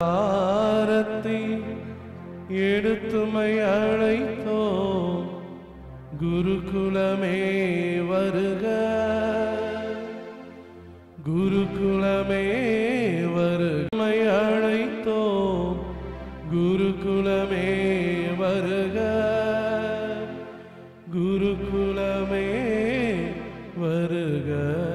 ஆரத்தை எடுத்துமை அழைத்தோ குருகுலமே வருக குருகுலமே வருகமை அழைத்தோ குருகுலமே வருக குருகுலமே வருக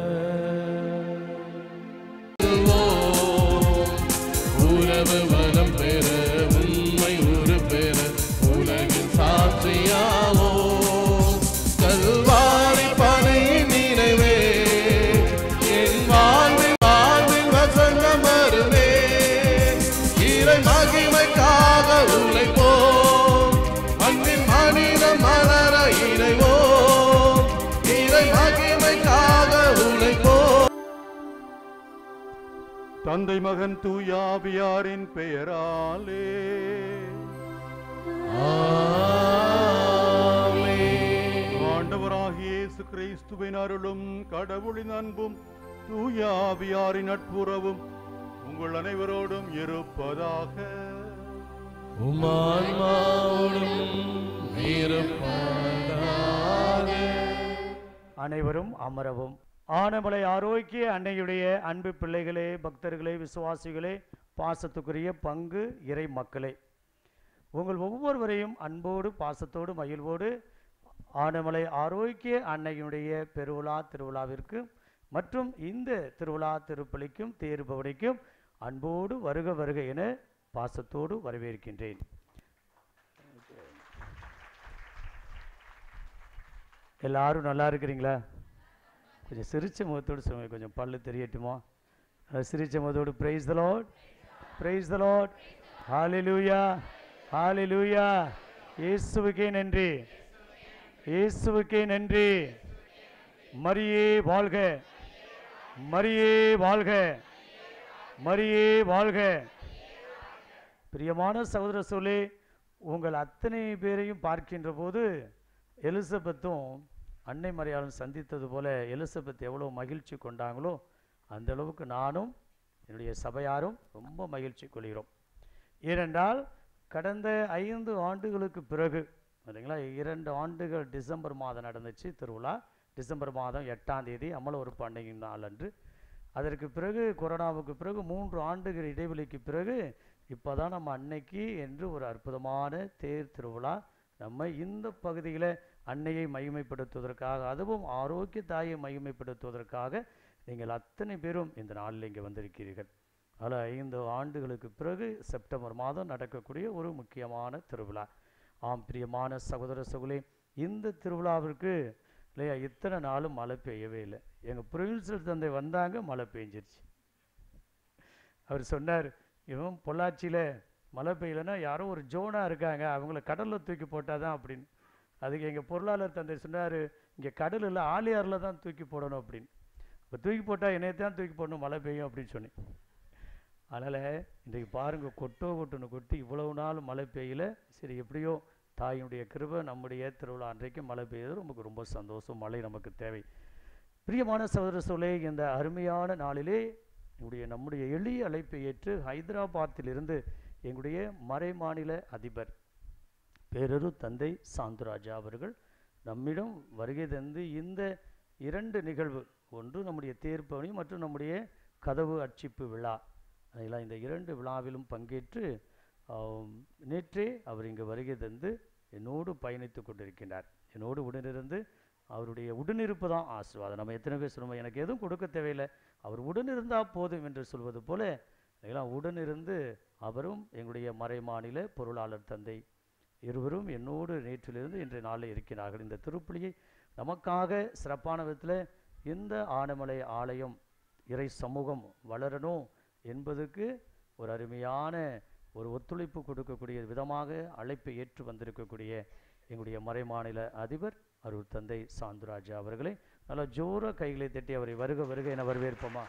உறவு வளம் பெற உண்மை ஒரு பெற உலகின் சாட்சியாவோ கல்வாரி பனை நினைவே என் வாழ்வில் வாழ்வில் வசந்தம் வருவே இறை மகிமைக்காக உழைப்போம் மண்ணின் மனிதம் மலர இணைவோம் இறை மகிமைக்காக உழைப்போம் தந்தை மகன் தூயாவியாரின் பெயராலே ஆண்டவராகிய இயேசு கிறிஸ்துவின் அருளும் கடவுளின் அன்பும் தூயாவியாரின் நட்புறவும் உங்கள் அனைவரோடும் இருப்பதாக உமான்மாவோடும் இருப்பாயாக அனைவரும் அமரவும் ஆனமலை ஆரோக்கிய அன்னையுடைய அன்பு பிள்ளைகளே பக்தர்களே விசுவாசிகளே பாசத்துக்குரிய பங்கு இறை மக்களே உங்கள் ஒவ்வொருவரையும் அன்போடு பாசத்தோடு மகிழ்வோடு ஆனமலை ஆரோக்கிய அன்னையினுடைய பெருவிழா திருவிழாவிற்கு மற்றும் இந்த திருவிழா திருப்பலிக்கும் தேர்பவனிக்கும் அன்போடு வருக வருக என பாசத்தோடு வரவேற்கின்றேன் எல்லாரும் நல்லா இருக்கிறீங்களா கொஞ்சம் சிரிச்ச முகத்தோடு சொல்லுங்க கொஞ்சம் பல்லு தெரியட்டுமா அஹ் சிரிச்ச முகத்தோடு praise the Lord praise the Lord hallelujah hallelujah இயேசுவுக்கே நன்றி இயேசுவுக்கே நன்றி மரியே வாழ்க மரியே வாழ்க மரியே வாழ்க பிரியமான சகோதர சொல்லி உங்கள் அத்தனை பேரையும் பார்க்கின்ற போது எலிசபெத்தும் அன்னை மரியாளும் சந்தித்தது போல எலிசபெத் எவ்வளோ மகிழ்ச்சி கொண்டாங்களோ அந்த அளவுக்கு நானும் என்னுடைய சபையாரும் ரொம்ப மகிழ்ச்சி கொள்கிறோம் ஏனென்றால் கடந்த ஐந்து ஆண்டுகளுக்கு பிறகு சரிங்களா இரண்டு ஆண்டுகள் டிசம்பர் மாதம் நடந்துச்சு திருவிழா டிசம்பர் மாதம் எட்டாம் தேதி அமலோரு பண்டிகை நாள் அன்று அதற்கு பிறகு கொரோனாவுக்கு பிறகு மூன்று ஆண்டுகள் இடைவெளிக்கு பிறகு இப்போ தான் நம்ம அன்னைக்கு என்று ஒரு அற்புதமான தேர் திருவிழா நம்ம இந்த பகுதியில் அன்னையை மகிமைப்படுத்துவதற்காக அதுவும் ஆரோக்கிய தாயை மகிமைப்படுத்துவதற்காக நீங்கள் அத்தனை பேரும் இந்த நாளில் இங்கே வந்திருக்கிறீர்கள் அதில் ஐந்து ஆண்டுகளுக்கு பிறகு செப்டம்பர் மாதம் நடக்கக்கூடிய ஒரு முக்கியமான திருவிழா ஆம் பிரியமான சகோதர சகுலே இந்த திருவிழாவிற்கு இல்லையா இத்தனை நாளும் மழை பெய்யவே இல்லை எங்கள் ப்ரொவின்சியல் தந்தை வந்தாங்க மழை பெஞ்சிருச்சு அவர் சொன்னார் இவன் பொள்ளாச்சியில் மழை பெய்யலைன்னா யாரோ ஒரு ஜோனாக இருக்காங்க அவங்கள கடலில் தூக்கி போட்டால் தான் அப்படின்னு அதுக்கு எங்கள் பொருளாளர் தந்தை சொன்னார் இங்கே கடல் இல்லை ஆலியாரில் தான் தூக்கி போடணும் அப்படின்னு இப்போ தூக்கி போட்டால் என்னைய தான் தூக்கி போடணும் மழை பெய்யும் அப்படின்னு சொன்னேன் அதனால் இன்றைக்கு பாருங்கள் கொட்டோ கொட்டுன்னு கொட்டி இவ்வளவு நாள் மழை பெய்யல சரி எப்படியோ தாயினுடைய கிருபை நம்முடைய திருவிழா அன்றைக்கு மழை பெய்யுது நமக்கு ரொம்ப சந்தோஷம் மழை நமக்கு தேவை பிரியமான சகோதர சோலே இந்த அருமையான நாளிலே எங்களுடைய நம்முடைய எளிய அழைப்பை ஏற்று ஹைதராபாத்திலிருந்து எங்களுடைய மறைமாநில அதிபர் பேரரு தந்தை சாந்துராஜா அவர்கள் நம்மிடம் வருகை தந்து இந்த இரண்டு நிகழ்வு ஒன்று நம்முடைய தேர்ப்பவனி மற்றும் நம்முடைய கதவு அர்ச்சிப்பு விழா அதெல்லாம் இந்த இரண்டு விழாவிலும் பங்கேற்று ஆம், நேற்றே அவர் இங்கு வருகை தந்து என்னோடு பயணித்து கொண்டிருக்கின்றார் என்னோடு உடனிருந்து அவருடைய உடனிருப்பு தான் ஆசீர்வாதம் நம்ம எத்தனை பேர் சொல்லுவோம் எனக்கு எதுவும் கொடுக்க தேவையில்லை அவர் உடனிருந்தால் போதும் என்று சொல்வது போல எல்லாம் உடனிருந்து அவரும் எங்களுடைய மறைமாநில பொருளாளர் தந்தை இருவரும் என்னோடு நேற்றிலிருந்து இன்றைய நாளில் இருக்கிறார்கள் இந்த திருப்பலியை நமக்காக சிறப்பான விதத்தில் இந்த ஆனமலை ஆலயம் இறை சமூகம் வளரணும் என்பதற்கு ஒரு அருமையான ஒரு ஒத்துழைப்பு கொடுக்கக்கூடிய விதமாக அழைப்பை ஏற்று வந்திருக்கக்கூடிய எங்களுடைய மறைமாநில அதிபர் அருள் தந்தை சாந்துராஜா அவர்களை நல்லா ஜோர கைகளை தட்டி அவரை வருக வருக என வரவேற்போமா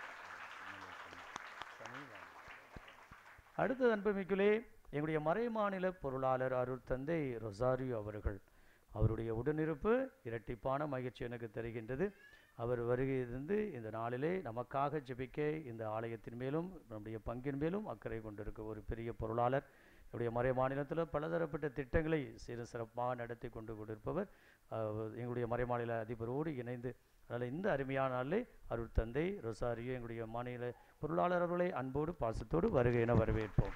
அடுத்தது அன்புமிக்குலே எங்களுடைய மறைமாநில பொருளாளர் அருள் தந்தை ரொசாரியோ அவர்கள் அவருடைய உடனிருப்பு இரட்டிப்பான மகிழ்ச்சி எனக்கு தருகின்றது அவர் வருகை இருந்து இந்த நாளிலே நமக்காக ஜெபிக்க இந்த ஆலயத்தின் மேலும் நம்முடைய பங்கின் மேலும் அக்கறை கொண்டிருக்க ஒரு பெரிய பொருளாளர் நம்முடைய மறை மாநிலத்தில் பலதரப்பட்ட திட்டங்களை சிறு சிறப்பாக நடத்தி கொண்டு கொண்டிருப்பவர் அஹ், எங்களுடைய மறைமாநில அதிபரோடு இணைந்து அதனால் இந்த அருமையான நாளிலே அருள் தந்தை ரொசாரியோ எங்களுடைய மாநில பொருளாளர் அவர்களை அன்போடு பாசத்தோடு வருகை என வரவேற்போம்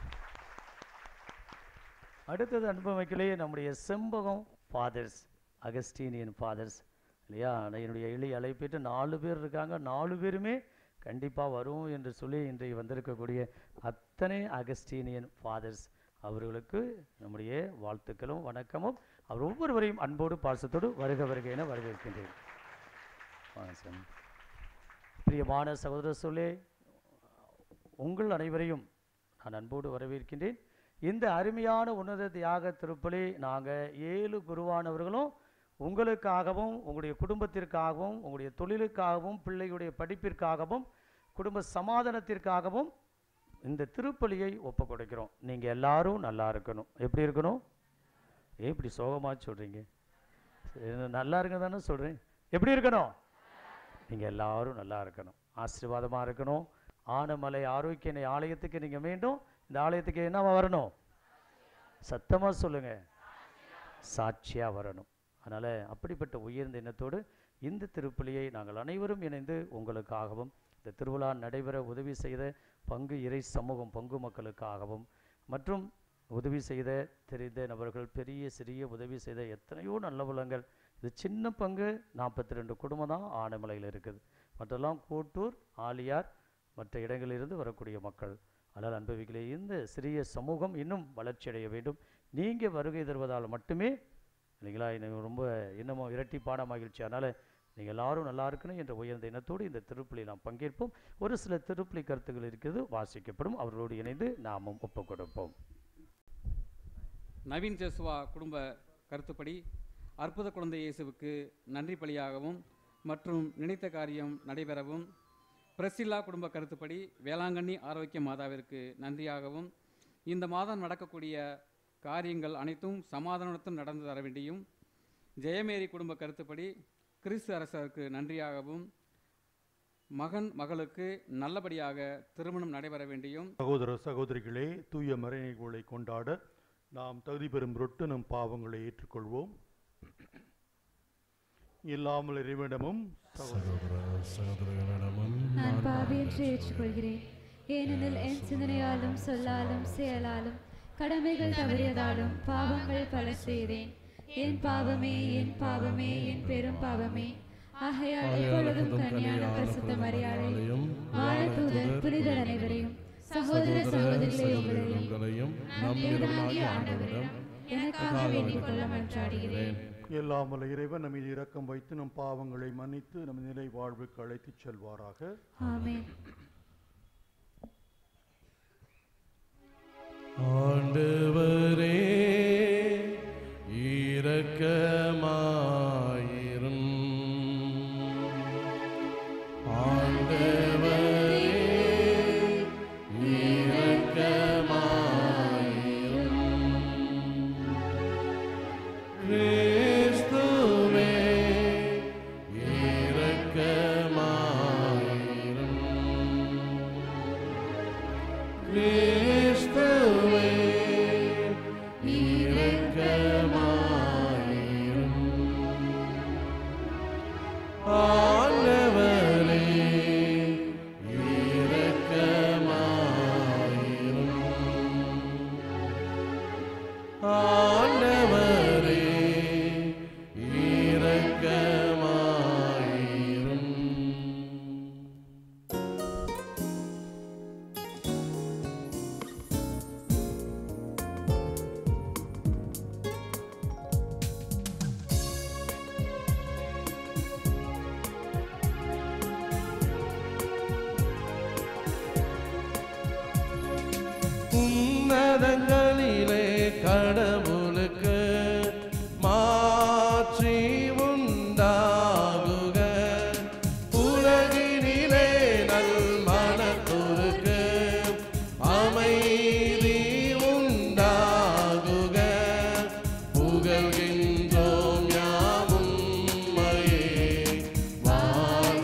அடுத்தது அன்பு மக்களே நம்முடைய செம்பகம் ஃபாதர்ஸ் அகஸ்டீனியன் ஃபாதர்ஸ் இல்லையா நான் என்னுடைய எளிய அழைப்பிட்டு நாலு பேர் இருக்காங்க நாலு பேருமே கண்டிப்பாக வரும் என்று சொல்லி இன்றைக்கு வந்திருக்கக்கூடிய அத்தனை அகஸ்டீனியன் ஃபாதர்ஸ் அவர்களுக்கு நம்முடைய வாழ்த்துக்களும் வணக்கமும் அவர் ஒவ்வொருவரையும் அன்போடு பாசத்தோடு வருக வருக என வரவேற்கின்றேன் வாங்க சாமி. பிரியமான சகோதர சொல்லே உங்கள் அனைவரையும் நான் அன்போடு வரவேற்கின்றேன் இந்த அருமையான உன்னத தியாக திருப்பலி நாங்கள் ஏழு குருவானவர்களும் உங்களுக்காகவும் உங்களுடைய குடும்பத்திற்காகவும் உங்களுடைய தொழிலுக்காகவும் பிள்ளையுடைய படிப்பிற்காகவும் குடும்ப சமாதானத்திற்காகவும் இந்த திருப்பலியை ஒப்பு கொடுக்கிறோம் நீங்கள் எல்லாரும் நல்லா இருக்கணும் எப்படி இருக்கணும் ஏன் இப்படி சோகமாக சொல்கிறீங்க நல்லா இருங்க தானே சொல்கிறேன் எப்படி இருக்கணும் நீங்கள் எல்லாரும் நல்லா இருக்கணும் ஆசீர்வாதமாக இருக்கணும் ஆனமலை ஆரோக்கிய ஆலயத்துக்கு நீங்கள் மீண்டும் இந்த ஆலயத்துக்கு என்னவா வரணும் சத்தமாக சொல்லுங்கள் சாட்சியாக வரணும் அதனால் அப்படிப்பட்ட உயர்ந்த எண்ணத்தோடு இந்த திருப்பலியை நாங்கள் அனைவரும் இணைந்து உங்களுக்காகவும் இந்த திருவிழா நடைபெற உதவி செய்த பங்கு இறை சமூகம் பங்கு மக்களுக்காகவும் மற்றும் உதவி செய்த தெரிந்த நபர்கள் பெரிய சிறிய உதவி செய்த எத்தனையோ நல்ல உள்ளங்கள் இது சின்ன பங்கு நாற்பத்தி ரெண்டு குடும்பம் தான் ஆனைமலையில் இருக்குது மற்றெல்லாம் கோட்டூர் ஆலியார் மற்ற இடங்களிலிருந்து வரக்கூடிய மக்கள் அதனால் அனுபவிக்கலே இந்த சிறிய சமூகம் இன்னும் வளர்ச்சி அடைய வேண்டும் நீங்கள் வருகை தருவதால் மட்டுமே இல்லைங்களா எனக்கு ரொம்ப இன்னமும் இரட்டிப்பான மகிழ்ச்சி அதனால் நீங்கள் எல்லாரும் நல்லா இருக்கணும் என்ற உயர்ந்த எண்ணத்தோடு இந்த திருப்பலி நாம் பங்கேற்போம் ஒரு சில திருப்பலி கருத்துக்கள் இருக்கிறது வாசிக்கப்படும் அவர்களோடு இணைந்து நாமும் ஒப்புக் கொடுப்போம் நவீன் ஜெசுவா குடும்ப கருத்துப்படி அற்புத குழந்தை இயேசுவுக்கு நன்றி பலியாகவும் மற்றும் நினைத்த காரியம் நடைபெறவும் பிரசில்லா குடும்ப கருத்துப்படி வேளாங்கண்ணி ஆரோக்கிய மாதாவிற்கு நன்றியாகவும் இந்த மாதம் நடக்கக்கூடிய காரியங்கள் அனைத்தும் சமாதானத்துடன் நடந்து தர வேண்டியும் ஜெயமேரி குடும்ப கருத்துப்படி கிறிஸ்து அரசருக்கு நன்றியாகவும் மகன் மகளுக்கு நல்லபடியாக திருமணம் நடைபெற வேண்டியும் சகோதர சகோதரிகளே தூய மறைநிகழ்வுகளை கொண்டாட நாம் தகுதி பெறும் பொருட்டு நம் பாவங்களை ஏற்றுக்கொள்வோம் இல்லாமல் இறைவனிடமும் சகோதர சகோதர சகோதரர்களிடமும் நான் பாவியன்று ஏற்றுக்கொள்கிறேன் ஏனெனில் என் சிந்தனையாலும் சொல்லாலும் செயலாலும் கடமைகள் தவறியதாலும் பாவங்கள் பல செய்தேன் என் பாவமே என் பாவமே என் பெரும் பாவமே ஆகையால் எப்பொழுதும் கன்னியான பரிசுத்த மரியாதையும் வாழத்தூதர் புனிதர் அனைவரையும் சகோதர சகோதரிகளே உங்களையும் உங்களையும் நம் நம் தேவனாகிய இறைவனாகிய ஆண்டவரிடம் ஆண்டவரிடம் எனக்காக வேண்டிக் கொள்ள மன்றாடுகிறேன் இல்லாமல் இறைவன் நம் மீது இரக்கம் வைத்து நம் பாவங்களை மன்னித்து நம் நிலை வாழ்வுக்கு அழைத்துச் செல்வாராக ஆமென் ஆண்டவரே இரக்கமாயிரும் ஆண்டவரே இரக்கமாயிரும் கிறிஸ்துவே இரக்கமாயிரும் கிறிஸ்துவே இரக்கமாயிரும் ஆண்டவரே இரக்கமாயிரும் ஆண்டவரே இரக்கமாயிரும் உன்னதங்களிலே கடவுளுக்கு மாற்றி உண்டாகுக உலகினிலே நல் மனத்தொருக்கு அமைதி உண்டாகுக புகழ்கின்றோம் யாவும் வாழ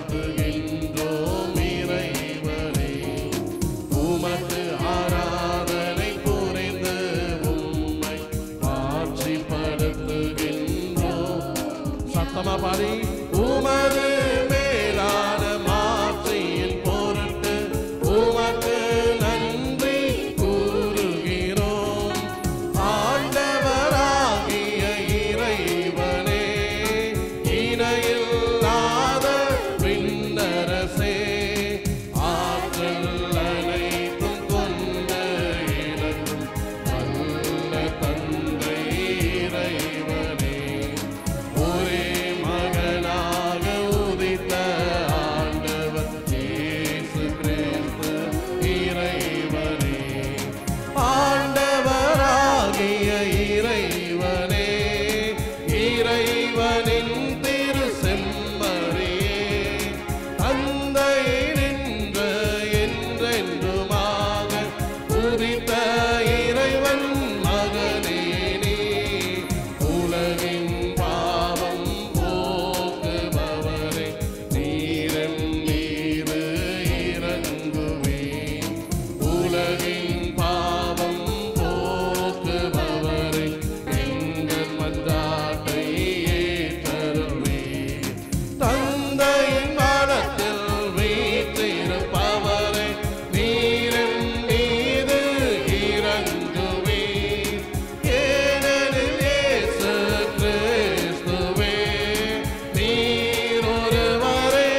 இறைவன் மகனே நீ உலகின் பாவம் போக்குபவரே நீரன் மீது இறங்குவே உலகின் பாவம் போக்குபவரே எங்கள் மன்றாட்டை ஏற்றருள்வே தந்தையின் மனத்தில் வீற்றிருப்பவரே நீரின் மீது இறங்குவே ஏனெனில் இயேசு கிறிஸ்துவே நீர் ஒருவரே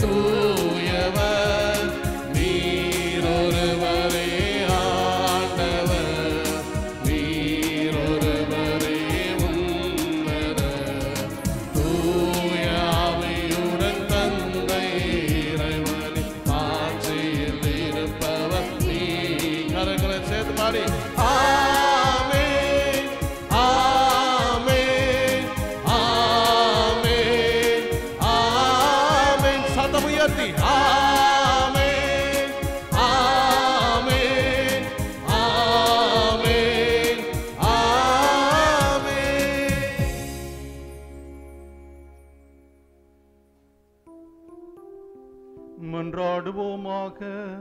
தூயவர் நீர் ஒருவரே ஆண்டவர் நீர் ஒருவரே உன்னதர் தூய ஆவியுடன் தந்தை இறைவனின் ஆட்சியில் இருப்பவர் நீ கரங்களை சேர்த்து பாடி ஆமென் ஆமென் ஆமென் ஆமென் சத்தம் உயர்த்தி ஆமென் ஆமென் ஆமென் ஆமென் மன்றாடுவோமாக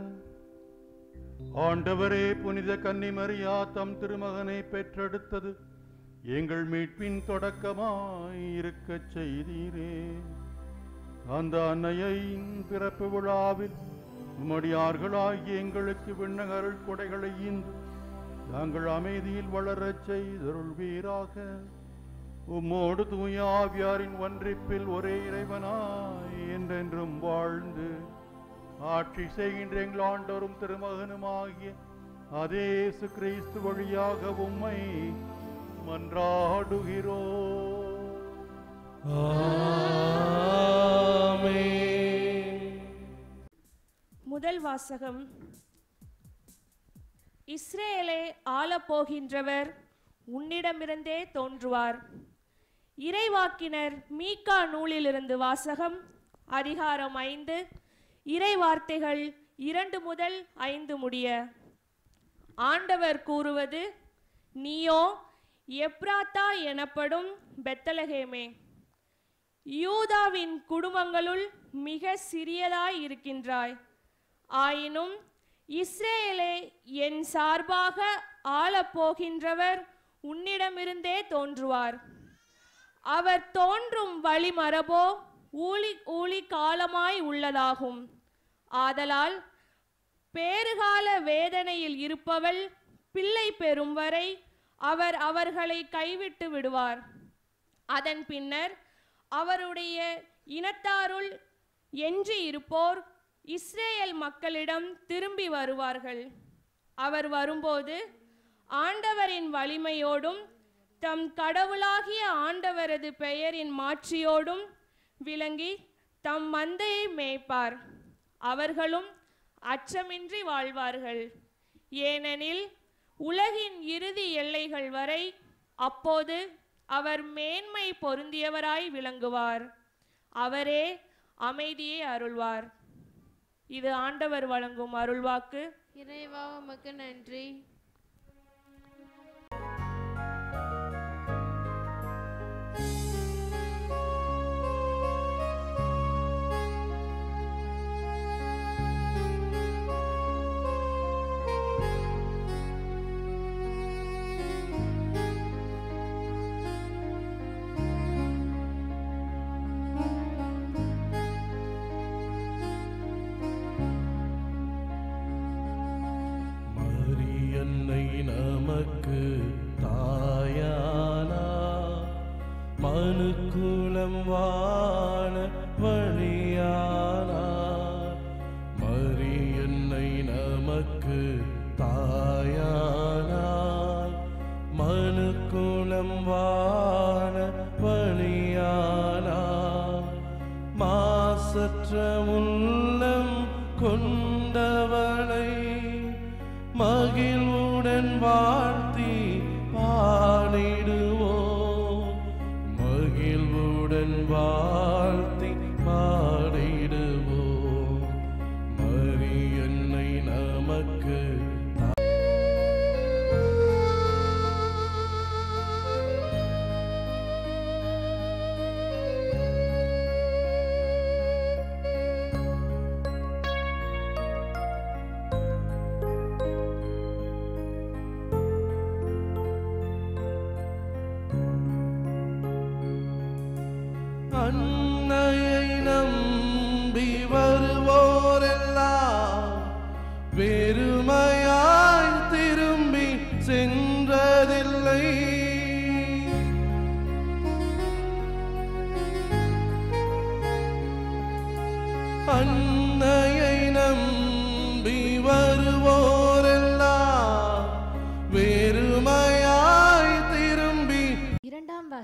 ஆண்டவரே புனித கன்னிமரியா தம் திருமகனை பெற்றெடுத்தது எங்கள் மீட்பின் தொடக்கமாய் இருக்கச் செய்தீரே அந்த அன்னையின் பிறப்பு விழாவில் உமடியார்களாகிய எங்களுக்கு விண்ணகருள் கொடைகளை ஈந்து நாங்கள் அமைதியில் வளரச் செய்தருள்வீராக உம்மோடு தூய ஆவியாரின் ஒன்றிப்பில் ஒரே இறைவனாய் என்றென்றும் வாழ்ந்து ஆட்சி செய்கின்ற எங்கள் ஆண்டோரும் திருமகனுமாகிய அதே இயேசு கிறிஸ்து வழியாக உம்மை மன்றாடுகிறோ முதல் வாசகம் இஸ்ரேலை ஆளப்போகின்றவர் உன்னிடமிருந்தே தோன்றுவார் இறைவாக்கினர் மீகா நூலிலிருந்து வாசகம் அதிகாரம் ஐந்து இறை வார்த்தைகள் இரண்டு முதல் ஐந்து முடிய ஆண்டவர் கூறுவது நீயோ எப்ராத்தா எனப்படும் பெத்தலகேமே யூதாவின் குடும்பங்களுள் மிக சிறியதாய் இருக்கின்றாய் ஆயினும் இஸ்ரேலே என் சார்பாக ஆளப்போகின்றவர் உன்னிடமிருந்தே தோன்றுவார் அவர் தோன்றும் வழிமரபோ ஊழி ஊழி காலமாய் உள்ளதாகும் ஆதலால் பேறுகால வேதனையில் இருப்பவள் பிள்ளை பெறும் வரை அவர் அவர்களை கைவிட்டு விடுவார் அதன் பின்னர் அவருடைய இனத்தாருள் எஞ்சி இருப்போர் இஸ்ரேல் மக்களிடம் திரும்பி வருவார்கள் அவர் வரும்போது ஆண்டவரின் வலிமையோடும் தம் கடவுளாகிய ஆண்டவரது பெயரின் மாட்சியோடும் விளங்கி தம் மந்தையை மேய்ப்பார் அவர்களும் அச்சமின்றி வாழ்வார்கள் ஏனெனில் உலகின் இறுதி எல்லைகள் வரை அப்போது அவர் மேன்மை பொருந்தியவராய் விளங்குவார் அவரே அமைதியை அருள்வார் இது ஆண்டவர் வழங்கும் அருள்வாக்கு இறைவா உமக்கு நன்றி மரியன்னை நமக்கு தாயானா மனுக்குலம் வாழ வழியானா மரியன்னை நமக்கு தாயானா மனுக்குலம் வாழ வழியானா மாசற்ற உள்ளம் கொண்டவளை மகிழ்வுடன் வாழ்த்தி பாடிடுவோம் மகிழ்வுடன் வாழ்த்தி பாடிடுவோம் மரியன்னை நமக்கு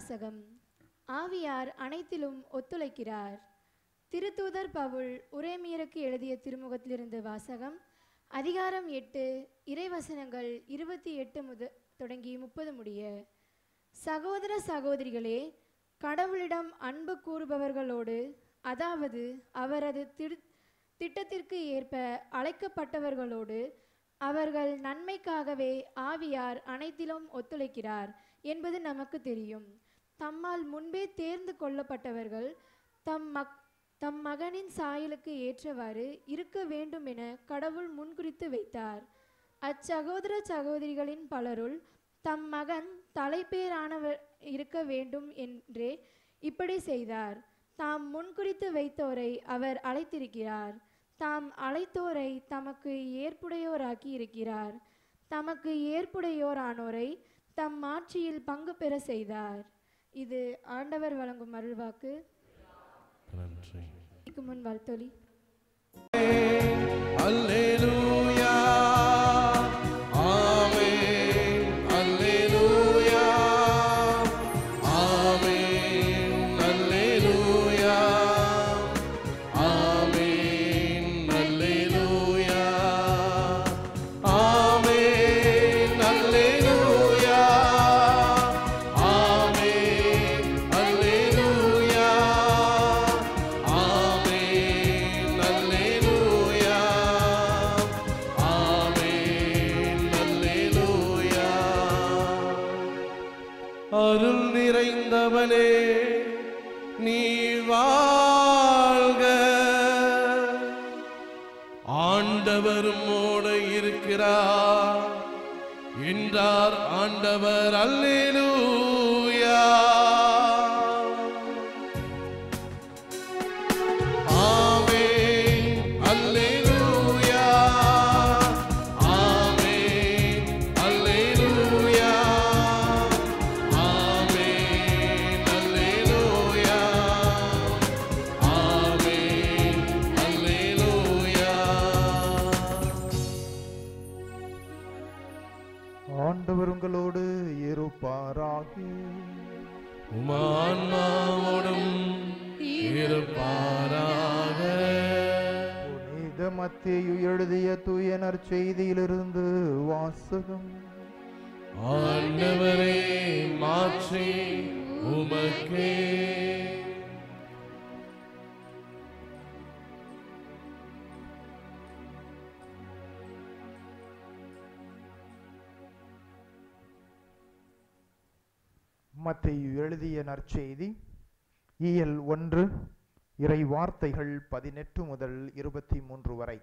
வாசகம் ஆவியார் அனைத்திலும் ஒத்துழைக்கிறார் திருத்தூதர் பவுல் உரேமியருக்கு எழுதிய திருமுகத்திலிருந்து வாசகம் அதிகாரம் எட்டு இறைவசனங்கள் இருபத்தி எட்டு முத தொடங்கி முப்பது முடிய சகோதர சகோதரிகளே கடவுளிடம் அன்பு கூறுபவர்களோடு அதாவது அவரது திடு திட்டத்திற்கு ஏற்ப அழைக்கப்பட்டவர்களோடு அவர்கள் நன்மைக்காகவே ஆவியார் அனைத்திலும் ஒத்துழைக்கிறார் என்பது நமக்கு தெரியும் தம்மால் முன்பே தேர்ந்து கொள்ளப்பட்டவர்கள் தம் மக் தம் மகனின் சாயலுக்கு ஏற்றவாறு இருக்க வேண்டும் என கடவுள் முன்குறித்து வைத்தார் அச்சகோதர சகோதரிகளின் பலருள் தம் மகன் தலைப்பேரானவர் இருக்க வேண்டும் என்றே இப்படி செய்தார் தாம் முன்குறித்து வைத்தோரை அவர் அழைத்திருக்கிறார் தாம் அழைத்தோரை தமக்கு ஏற்புடையோராக்கி இருக்கிறார் தமக்கு ஏற்புடையோரானோரை தம் ஆட்சியில் பங்கு பெற செய்தார் இது ஆண்டவர் வழங்கும் அருள்வாக்கு நன்றி இதுக்கு முன் வாழ்த்தொலி அல்லேலூயா ஆமென் அல்லேலூயா ஆமென் அல்லேலூயா ஆமென் அல்லேலூயா ஆமென் அல்லேலூயா ஆமென் அல்லேலூயா ஆமென் அல்லேலூயா ஆமென் அல்லேலூயா அருள் நிறைந்தவனே நீ வாழ்க ஆண்டவரும் மோடு இருக்கிறார் என்றார் ஆண்டவர் அல்லேலூயா ஆமென் அல்லேலூயா ஆமென் அல்லேலூயா ஆமென் அல்லேலூயா ஆமென் அல்லேலூயா ஆண்டவர் உங்களோடு இருப்பாராக உமான்மாவோடும் இருப்பாராக புனித மத்தேயு எழுதிய தூய நற்செய்தியிலிருந்து வாசகம் ஆண்டவரே மாற்றி உமக்கே மத்தேயு எழுதிய நற்செய்தி இயல் ஒன்று இறை வார்த்தைகள் பதினெட்டு முதல் இருபத்தி மூன்று வரை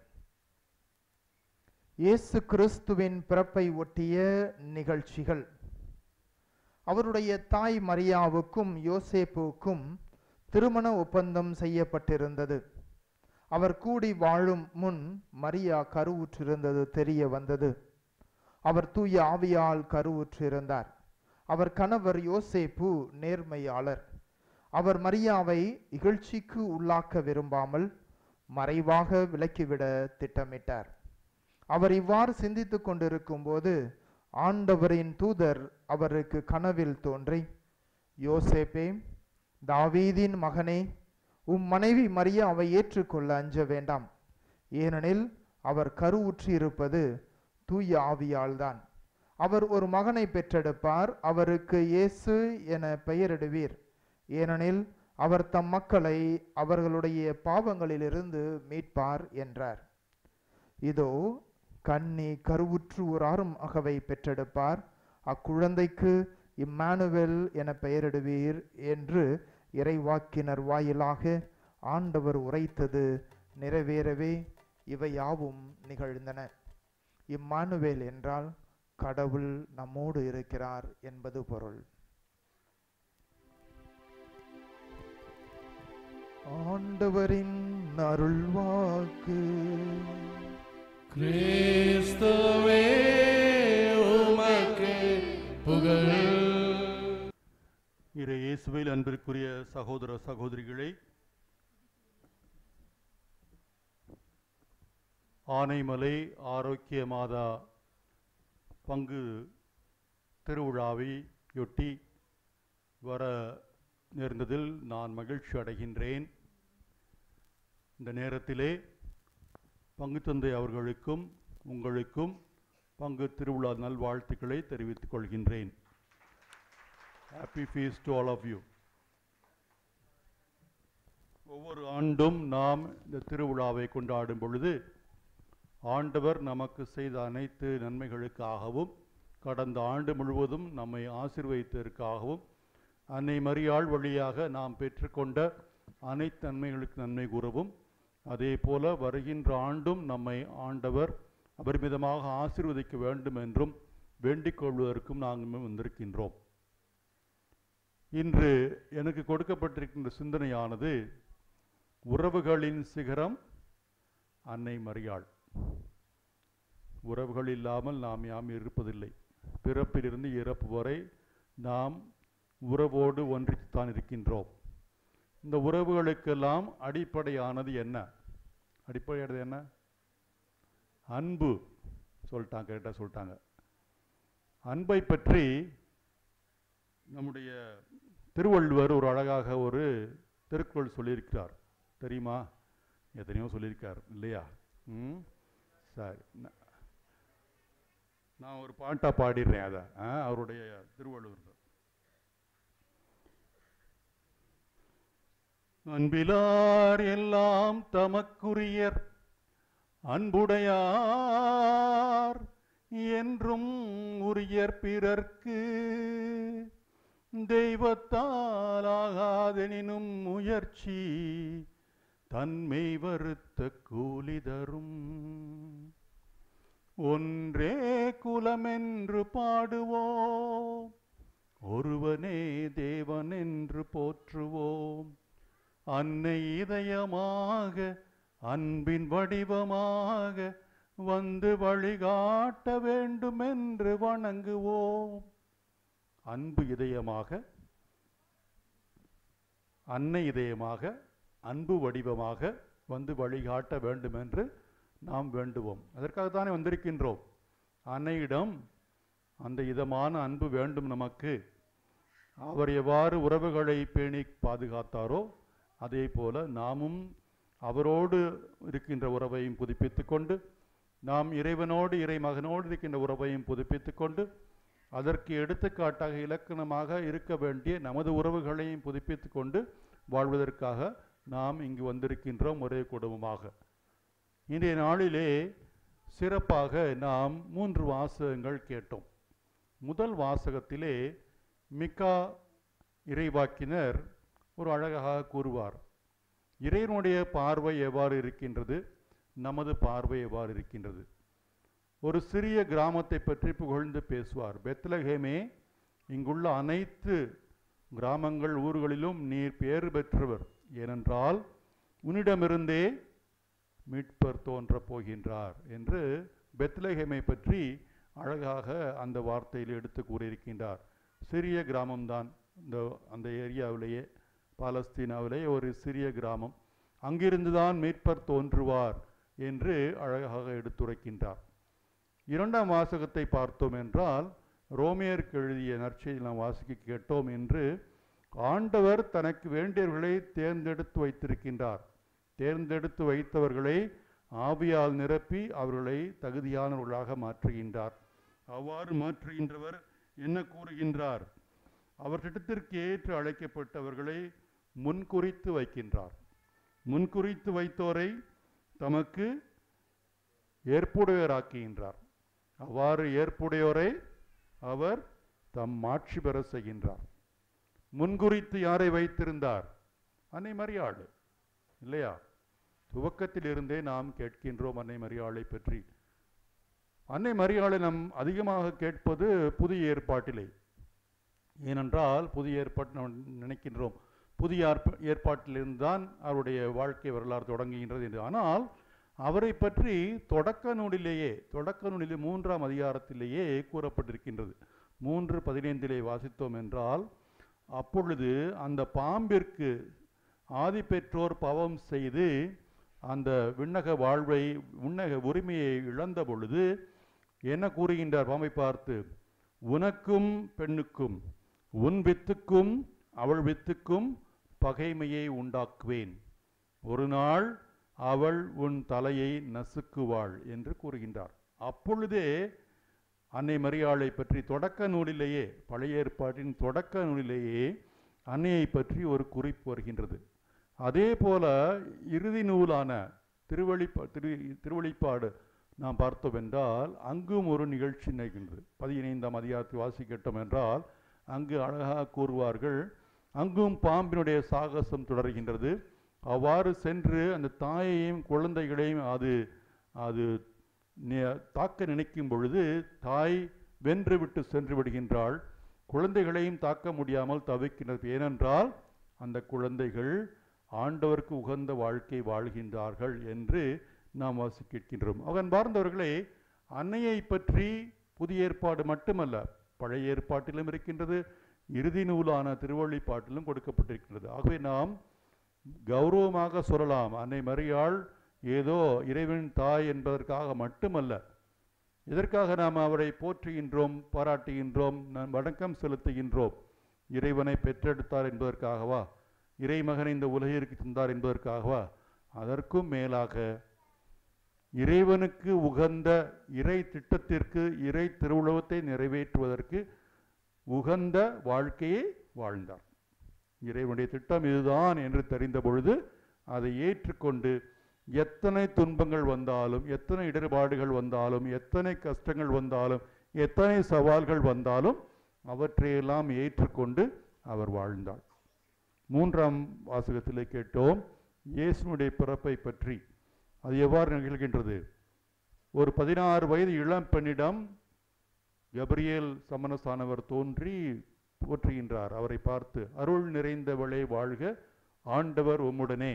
இயேசு கிறிஸ்துவின் பிறப்பை ஒட்டிய நிகழ்ச்சிகள் அவருடைய தாய் மரியாவுக்கும் யோசேப்புக்கும் திருமண ஒப்பந்தம் செய்யப்பட்டிருந்தது அவர் கூடி வாழும் முன் மரியா கருவுற்றிருந்தது தெரிய வந்தது அவர் தூய ஆவியால் கருவுற்றிருந்தார் அவர் கணவர் யோசேப்பு நேர்மையாளர் அவர் மரியாவை இகழ்ச்சிக்கு உள்ளாக்க விரும்பாமல் மறைவாக விலக்கிவிட திட்டமிட்டார் அவர் இவ்வாறு சிந்தித்துக் கொண்டிருக்கும் போது ஆண்டவரின் தூதர் அவருக்கு கனவில் தோன்றி யோசேப்பே தாவீதின் மகனே உம் மனைவி மரியாவை ஏற்றுக்கொள்ள அஞ்ச வேண்டாம் ஏனெனில் அவர் கருவுற்றிருப்பது தூய ஆவியால்தான் அவர் ஒரு மகனை பெற்றெடுப்பார் அவருக்கு இயேசு என பெயரிடுவீர் ஏனெனில் அவர் தம் மக்களை அவர்களுடைய பாவங்களிலிருந்து மீட்பார் என்றார் இதோ கன்னி கருவுற்று ஒரு ஆறும் அகவை பெற்றெடுப்பார் அக்குழந்தைக்கு இம்மானுவேல் என பெயரிடுவீர் என்று இறைவாக்கினர் வாயிலாக ஆண்டவர் உரைத்தது நிறைவேறவே இவை யாவும் நிகழ்ந்தன இம்மானுவேல் என்றால் கடவுள் நம்மோடு இருக்கிறார் என்பது பொருள் ஆண்டவரின் அருள்வாக்கு கிறிஸ்துவே உமக்கு புகழ் இறை இயேசுவில் அன்பிற்குரிய சகோதர சகோதரிகளே ஆனைமலை ஆரோக்கிய மாதா பங்கு திருவிழாவையொட்டி வர நேர்ந்ததில் நான் மகிழ்ச்சி அடைகின்றேன் இந்த நேரத்திலே பங்குத்தந்தை அவர்களுக்கும் உங்களுக்கும் பங்கு திருவிழா நல்வாழ்த்துக்களை தெரிவித்துக் கொள்கின்றேன் happy feast to all of you ஒவ்வொரு ஆண்டும் நாம் இந்த திருவிழாவை கொண்டாடும் பொழுது ஆண்டவர் நமக்கு செய்த அனைத்து நன்மைகளுக்காகவும் கடந்த ஆண்டு முழுவதும் நம்மை ஆசீர்வதித்ததற்காகவும் அன்னை மரியாள் வழியாக நாம் பெற்றுக்கொண்ட அனைத்து நன்மைகளுக்கு நன்மை கூறவும் அதே போல வருகின்ற ஆண்டும் நம்மை ஆண்டவர் அபரிமிதமாக ஆசீர்வதிக்க வேண்டும் என்றும் வேண்டிக் கொள்வதற்கும் நாங்கள் வந்திருக்கின்றோம் இன்று எனக்கு கொடுக்கப்பட்டிருக்கின்ற சிந்தனையானது உறவுகளின் சிகரம் அன்னை மரியாள் உறவுகள் இல்லாமல் நாம் யாம் இருப்பதில்லை பிறப்பிலிருந்து இறப்பு வரை நாம் உறவோடு ஒன்றித்தான் இருக்கின்றோம் இந்த உறவுகளுக்கெல்லாம் அடிப்படையானது என்ன அடிப்படையானது என்ன அன்பு சொல்லிட்டாங்க கரெக்டாக சொல்லிட்டாங்க அன்பை பற்றி நம்முடைய திருவள்ளுவர் ஒரு அழகாக ஒரு திருக்குறள் சொல்லியிருக்கிறார் தெரியுமா எத்தனையோ சொல்லியிருக்கார் இல்லையா ம் சரி ந- நான் ஒரு பாட்டாக பாடிடுறேன் அதை ஆ, அவருடைய திருவள்ளுவர் அன்பிலார் எல்லாம் தமக்குரியர் அன்புடையார் என்றும் உரியர் பிறர்க்கு தெய்வத்தால் ஆகாதெனினும் முயற்சி தன்மை வருத்த கூலி தரும் ஒன்றே குலமென்று பாடுவோம் ஒருவனே தேவன் என்று போற்றுவோம் அன்னை இதயமாக அன்பின் வடிவமாக வந்து வழிகாட்ட வேண்டுமென்று வணங்குவோம் அன்பு இதயமாக அன்னை இதயமாக அன்பு வடிவமாக வந்து வழிகாட்ட வேண்டுமென்று நாம் வேண்டுவோம் அதற்காகத்தானே வந்திருக்கின்றோம் அன்னையிடம் அந்த இதமான அன்பு வேண்டும் நமக்கு அவர் எவ்வாறு உறவுகளை பேணி பாதுகாத்தாரோ அதே போல நாமும் அவரோடு இருக்கின்ற உறவையும் புதுப்பித்துக் கொண்டு நாம் இறைவனோடு இறைமகனோடு இருக்கின்ற உறவையும் புதுப்பித்துக் கொண்டு அதற்கு எடுத்துக்காட்டாக இலக்கணமாக இருக்க வேண்டிய நமது உறவுகளையும் புதுப்பித்துக் கொண்டு வாழ்வதற்காக நாம் இங்கு வந்திருக்கின்றோம் ஒரே குடும்பமாக இன்றைய நாளிலே சிறப்பாக நாம் மூன்று வாசகங்கள் கேட்டோம் முதல் வாசகத்திலே மிக்கா இறைவாக்கினர் ஒரு அழகாக கூறுவார் இறைவனுடைய பார்வை எவ்வாறு இருக்கின்றது நமது பார்வை எவ்வாறு இருக்கின்றது ஒரு சிறிய கிராமத்தை பற்றி புகழ்ந்து பேசுவார் பெத்லஹேமே இங்குள்ள அனைத்து கிராமங்கள் ஊர்களிலும் நீர் பேறு பெற்றவர் ஏனென்றால் உன்னிடமிருந்தே மீட்பர் தோன்றப் போகின்றார் என்று பெத்லஹேமை பற்றி அழகாக அந்த வார்த்தையில் எடுத்து கூறியிருக்கின்றார் சிறிய கிராமம்தான் இந்த அந்த ஏரியாவிலேயே பாலஸ்தீனாவிலே ஒரு சிறிய கிராமம் அங்கிருந்து தான் மீட்பர் தோன்றுவார் என்று அழகாக எடுத்துரைக்கின்றார் இரண்டாம் வாசகத்தை பார்த்தோம் என்றால் ரோமியருக்கு எழுதிய நற்செய்தி நாம் வாசிக்க கேட்டோம் என்று ஆண்டவர் தனக்கு வேண்டியவர்களை தேர்ந்தெடுத்து வைத்திருக்கின்றார் தேர்ந்தெடுத்து வைத்தவர்களை ஆவியால் நிரப்பி அவர்களை தகுதியானவர்களாக மாற்றுகின்றார் அவ்வாறு மாற்றுகின்றவர் என்ன கூறுகின்றார் அவர் திட்டத்திற்கு ஏற்று அழைக்கப்பட்டவர்களை முன்குறித்து வைக்கின்றார் முன்குறித்து வைத்தோரை தமக்கு ஏற்புடையவராக்குகின்றார் அவ்வாறு ஏற்புடையோரை அவர் தம் மாட்சி பெற செய்கின்றார் முன்குறித்து யாரை வைத்திருந்தார் அன்னை மரியாள் இல்லையா துவக்கத்திலிருந்தே நாம் கேட்கின்றோம் அன்னை மரியாளை பற்றி அன்னை மரியாளை நாம் அதிகமாக கேட்பது புதிய ஏற்பாட்டிலே ஏனென்றால் புதிய ஏற்பாட்டு நாம் நினைக்கின்றோம் புதிய ஏற்ப- ஏற்பாட்டிலிருந்து தான் அவருடைய வாழ்க்கை வரலாறு தொடங்குகின்றது என்று ஆனால் அவரை பற்றி தொடக்க நூலிலேயே தொடக்க நூலிலே மூன்றாம் அதிகாரத்திலேயே கூறப்பட்டிருக்கின்றது மூன்று பதினைந்திலே வாசித்தோம் என்றால் அப்பொழுது அந்த பாம்பிற்கு ஆதி பெற்றோர் பாவம் செய்து அந்த விண்ணக வாழ்வை விண்ணக உரிமையை இழந்த பொழுது என்ன கூறுகின்றார் பாம்பை பார்த்து உனக்கும் பெண்ணுக்கும் உன் வித்துக்கும் அவள் வித்துக்கும் பகைமையை உண்டாக்குவேன் ஒரு நாள் அவள் உன் தலையை நசுக்குவாள் என்று கூறுகின்றார் அப்பொழுதே அன்னை மரியாளை பற்றி தொடக்க நூலிலேயே பழைய ஏற்பாட்டின் தொடக்க நூலிலேயே அன்னையை பற்றி ஒரு குறிப்பு வருகின்றது அதே போல இறுதி நூலான திருவழிப்பா திரு திருவழிப்பாடு நாம் பார்த்தோம் என்றால் அங்கும் ஒரு நிகழ்ச்சி நிகழ்கின்றது பதினைந்தாம் அதிகாரத்தை வாசிக்கட்டும் என்றால் அங்கு அழகாக கூறுவார்கள் அங்கும் பாம்பினுடைய சாகசம் தொடர்கின்றது அவ்வாறு சென்று அந்த தாயையும் குழந்தைகளையும் அது அது நி- தாக்க நினைக்கும் பொழுது தாய் வென்று விட்டு சென்று விடுகின்றாள் குழந்தைகளையும் தாக்க முடியாமல் தவிக்கின்றது ஏனென்றால் அந்த குழந்தைகள் ஆண்டவருக்கு உகந்த வாழ்க்கை வாழ்கின்றார்கள் என்று நாம் வாசி கேட்கின்றோம் அவன் பார்ந்தவர்களே அன்னையை பற்றி புதிய ஏற்பாடு மட்டுமல்ல பழைய ஏற்பாட்டிலும் இருக்கின்றது இறுதி நூலான திருவள்ளிப்பாட்டிலும் கொடுக்கப்பட்டிருக்கின்றது ஆகவே நாம் கௌரவமாக சொல்லலாம் அன்னை மரியாள் ஏதோ இறைவனின் தாய் என்பதற்காக மட்டுமல்ல இதற்காக நாம் அவரை போற்றுகின்றோம் பாராட்டுகின்றோம் நாம் வணக்கம் செலுத்துகின்றோம் இறைவனை பெற்றெடுத்தார் என்பதற்காகவா இறைமகனை இந்த உலகிற்கு தந்தார் என்பதற்காகவா அதற்கும் மேலாக இறைவனுக்கு உகந்த இறை திட்டத்திற்கு இறை திருவுளவத்தை நிறைவேற்றுவதற்கு உகந்த வாழ்க்கையை வாழ்ந்தார் இறைவனுடைய திட்டம் இதுதான் என்று தெரிந்த பொழுது அதை ஏற்றுக்கொண்டு எத்தனை துன்பங்கள் வந்தாலும் எத்தனை இடர்பாடுகள் வந்தாலும் எத்தனை கஷ்டங்கள் வந்தாலும் எத்தனை சவால்கள் வந்தாலும் அவற்றையெல்லாம் ஏற்றுக்கொண்டு அவர் வாழ்ந்தார் மூன்றாம் வாசகத்திலே கேட்டோம் இயேசுனுடைய பிறப்பை பற்றி அது எவ்வாறு நிகழ்கின்றது ஒரு பதினாறு வயது இளம் பெண்ணிடம் கபிரியேல் சமணசானவர் தோன்றி போற்றுகின்றார் அவரை பார்த்து அருள் நிறைந்தவளே வாழ்க ஆண்டவர் உம்முடனே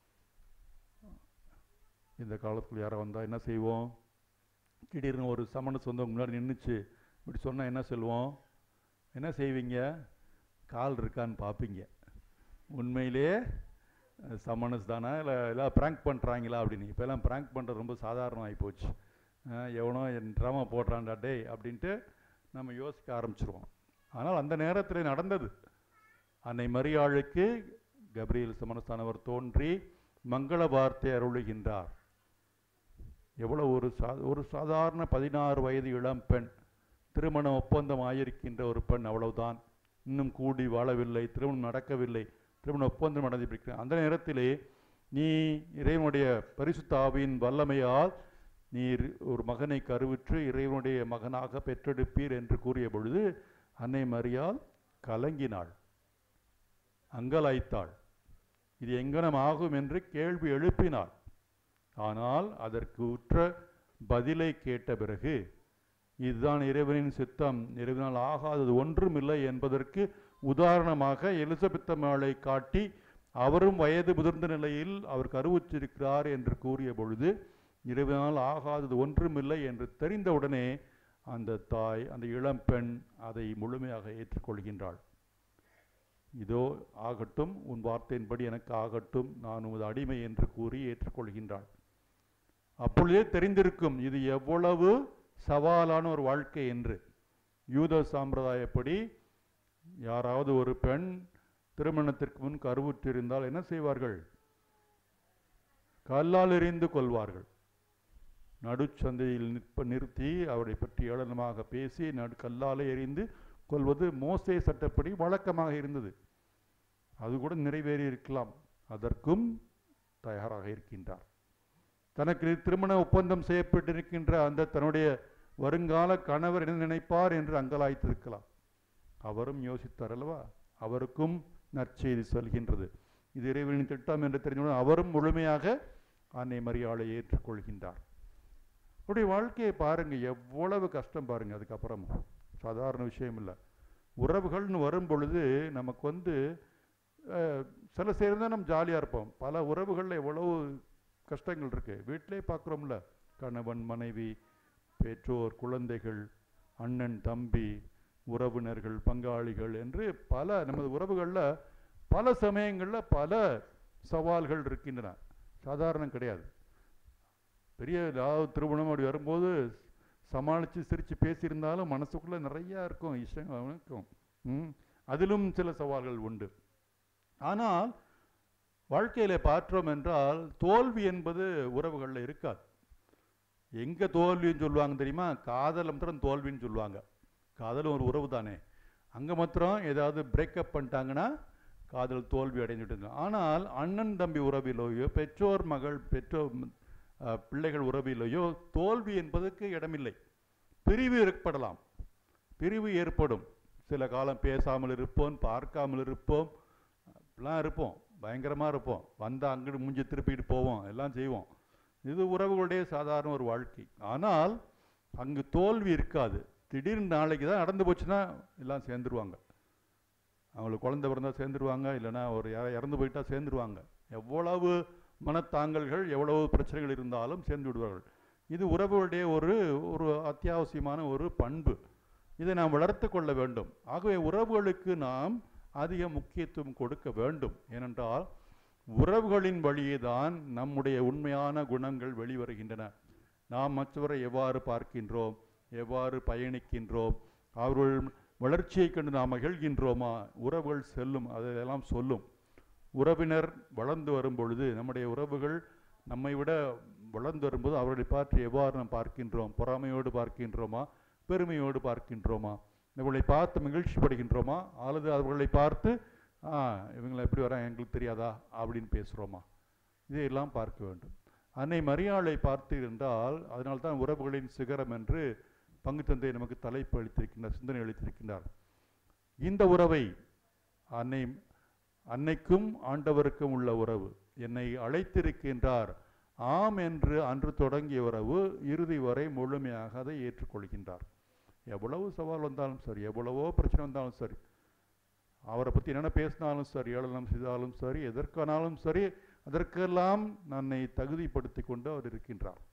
இந்த காலத்தில் யாரோ வந்தால் என்ன செய்வோம் திடீர்னு ஒரு சமண சொந்தம் முன்னாடி நின்றுச்சு இப்படி சொன்னால் என்ன சொல்லுவோம் என்ன செய்வீங்க கால் இருக்கான்னு பார்ப்பீங்க உண்மையிலேயே அஹ், சமணஸ் தானா இல்லை எல்லாம் ப்ராங்க் பண்ணுறாங்களா அப்படின்னு இப்போ எல்லாம் ப்ராங்க் பண்ணுறது ரொம்ப சாதாரணமாகி போச்சு அஹ், எவனோ என் ட்ராமா போடுறான்டா டேய் அப்படின்ட்டு நம்ம யோசிக்க ஆரம்பிச்சிருவோம் ஆனால் அந்த நேரத்தில் நடந்தது அன்னை மரியாளுக்கு கபிரியல் சமணஸ்தானவர் தோன்றி மங்கள வார்த்தை அருளுகின்றார் எவ்வளோ ஒரு சா ஒரு சாதாரண பதினாறு வயது இளம் பெண் திருமண ஒப்பந்தம் ஆயிருக்கின்ற ஒரு பெண் அவ்வளவுதான் இன்னும் கூடி வாழவில்லை திருமணம் நடக்கவில்லை திருமண ஒப்பந்தம் நடந்திருக்கிற அந்த நேரத்திலே நீ இறைவனுடைய பரிசுத்த ஆவியின் வல்லமையால் நீர் ஒரு மகனை கருவுற்று இறைவனுடைய மகனாக பெற்றெடுப்பீர் என்று கூறிய பொழுது அன்னை மரியாள் கலங்கினாள் அங்கலாய்த்தாள் இது எங்கனம் ஆகும் என்று கேள்வி எழுப்பினாள் ஆனால் அதற்கு உற்ற பதிலை கேட்ட பிறகு இதுதான் இறைவனின் சித்தம் இறைவனால் ஆகாதது ஒன்றுமில்லை என்பதற்கு உதாரணமாக எலிசபெத்தம்மாளை காட்டி அவரும் வயது முதிர்ந்த நிலையில் அவர் கருவுற்றிருக்கிறார் என்று கூறிய பொழுது இறைவனால் ஆகாதது ஒன்றுமில்லை என்று தெரிந்தவுடனே அந்த தாய் அந்த இளம்பெண் அதை முழுமையாக ஏற்றுக்கொள்கின்றாள் இதோ ஆகட்டும் உன் வார்த்தையின்படி எனக்கு ஆகட்டும் நான் உமது அடிமை என்று கூறி ஏற்றுக்கொள்கின்றாள் அப்பொழுதே தெரிந்திருக்கும் இது எவ்வளவு சவாலான ஒரு வாழ்க்கை என்று யூத சாம்பிரதாயப்படி யாராவது ஒரு பெண் திருமணத்திற்கு முன் கருவுற்றிருந்தால் என்ன செய்வார்கள் கல்லால் எறிந்து கொள்வார்கள் நடுச்சந்தையில் நிற்ப நிறுத்தி அவரை பற்றி ஏளனமாக பேசி நடு கல்லாலே எறிந்து கொள்வது மோசே சட்டப்படி வழக்கமாக இருந்தது அது கூட நிறைவேறி இருக்கலாம் அதற்கும் தயாராக இருக்கின்றார் தனக்கு திருமண ஒப்பந்தம் செய்யப்பட்டிருக்கின்ற அந்த தன்னுடைய வருங்கால கணவர் என்ன நினைப்பார் என்று அங்கலாய்த்திருக்கலாம் அவரும் யோசித்தார் அல்லவா அவருக்கும் நற்செய்தி சொல்கின்றது இது இறைவனின் திட்டம் என்று தெரிஞ்சவுடன் அவரும் முழுமையாக அன்னை மரியாதை ஏற்றுக்கொள்கின்றார் அவருடைய வாழ்க்கையை பாருங்க எவ்வளவு கஷ்டம் பாருங்க அதுக்கப்புறம் சாதாரண விஷயம் இல்லை உறவுகள்னு வரும் பொழுது நமக்கு வந்து அஹ், சில சேர்ந்தால் நம்ம ஜாலியாக இருப்போம் பல உறவுகளில் எவ்வளவு கஷ்டங்கள் இருக்கு வீட்டிலே பார்க்குறோம்ல கணவன் மனைவி பெற்றோர் குழந்தைகள் அண்ணன் தம்பி உறவினர்கள் பங்காளிகள் என்று பல நமது உறவுகளில் பல சமயங்களில் பல சவால்கள் இருக்கின்றன சாதாரணம் கிடையாது பெரிய ஏதாவது திருமணம் அப்படி வரும்போது சமாளித்து சிரித்து பேசியிருந்தாலும் மனசுக்குள்ளே நிறையா இருக்கும் இஷ்டம் இருக்கும் ம் அதிலும் சில சவால்கள் உண்டு ஆனால் வாழ்க்கையில பார்த்தோம் என்றால் தோல்வி என்பது உறவுகளில் இருக்காது எங்க தோல்வின்னு சொல்லுவாங்க தெரியுமா காதல் மாத்திரம் தோல்வின்னு சொல்லுவாங்க காதலும் ஒரு உறவு தானே அங்க மாத்திரம் ஏதாவது பிரேக்கப் பண்ணிட்டாங்கன்னா காதல் தோல்வி அடைஞ்சிட்டு இருந்தாங்க. ஆனால் அண்ணன் தம்பி உறவிலேயோ பெற்றோர் மகள் பெற்றோர் அஹ், பிள்ளைகள் உறவிலேயோ தோல்வி என்பதற்கு இடமில்லை பிரிவு ஏற்படலாம் பிரிவு ஏற்படும் சில காலம் பேசாமல் இருப்போம் பார்க்காமல் இருப்போம் அப்படிலாம் இருப்போம் பயங்கரமாக இருப்போம் வந்தால் அங்கிட்டு மூஞ்சி திருப்பிட்டு போவோம் எல்லாம் செய்வோம் இது உறவுகளுடைய சாதாரண ஒரு வாழ்க்கை ஆனால் அங்கு தோல்வி இருக்காது திடீர்னு நாளைக்கு தான் நடந்து போச்சுன்னா எல்லாம் சேர்ந்துருவாங்க அவங்களுக்கு குழந்தை பிறந்தா சேர்ந்துருவாங்க இல்லைன்னா ஒரு யாரா இறந்து போயிட்டா சேர்ந்துருவாங்க எவ்வளவு மனத்தாங்கல்கள் எவ்வளவு பிரச்சனைகள் இருந்தாலும் சேர்ந்து விடுவார்கள் இது உறவுகளுடைய ஒரு ஒரு அத்தியாவசியமான ஒரு பண்பு இதை நாம் வளர்த்து கொள்ள வேண்டும் ஆகவே உறவுகளுக்கு நாம் அதிக முக்கியத்துவம் கொடுக்க வேண்டும் ஏனென்றால் உறவுகளின் வழியே தான் நம்முடைய உண்மையான குணங்கள் வெளிவருகின்றன நாம் மற்றவரை எவ்வாறு பார்க்கின்றோம் எவ்வாறு பயணிக்கின்றோம் அவர்கள் வளர்ச்சியை கண்டு நாம் மகிழ்கின்றோமா உறவுகள் செல்லும் அதையெல்லாம் சொல்லும் உறவினர் வளர்ந்து வரும் பொழுது நம்முடைய உறவுகள் நம்மை விட வளர்ந்து வரும்போது அவர்களை பார்த்து எவ்வாறு நாம் பார்க்கின்றோம் பொறாமையோடு பார்க்கின்றோமா பெருமையோடு பார்க்கின்றோமா இவர்களை பார்த்து மகிழ்ச்சி படுகின்றோமா அல்லது அவர்களை பார்த்து ஆ இவங்களை எப்படி வராங்க எங்களுக்கு தெரியாதா அப்படின்னு பேசுகிறோமா இதையெல்லாம் பார்க்க வேண்டும் அன்னை மரியாளை பார்த்து என்றால் அதனால்தான் உறவுகளின் சிகரம் என்று பங்கு தந்தை நமக்கு தலைப்பு அளித்திருக்கின்றார் சிந்தனை அளித்திருக்கின்றார் இந்த உறவை அன்னை அன்னைக்கும் ஆண்டவருக்கும் உள்ள உறவு என்னை அழைத்திருக்கின்றார் ஆம் என்று அன்று தொடங்கிய உறவு இறுதி வரை முழுமையாக அதை ஏற்றுக்கொள்கின்றார் எவ்வளவு சவால் வந்தாலும் சரி எவ்வளவோ பிரச்சனை வந்தாலும் சரி அவரை பற்றி என்னென்ன பேசினாலும் சரி ஏளனம் செய்தாலும் சரி எதற்கானாலும் சரி அதற்கெல்லாம் தன்னை தகுதிப்படுத்தி கொண்டு அவர் இருக்கின்றார்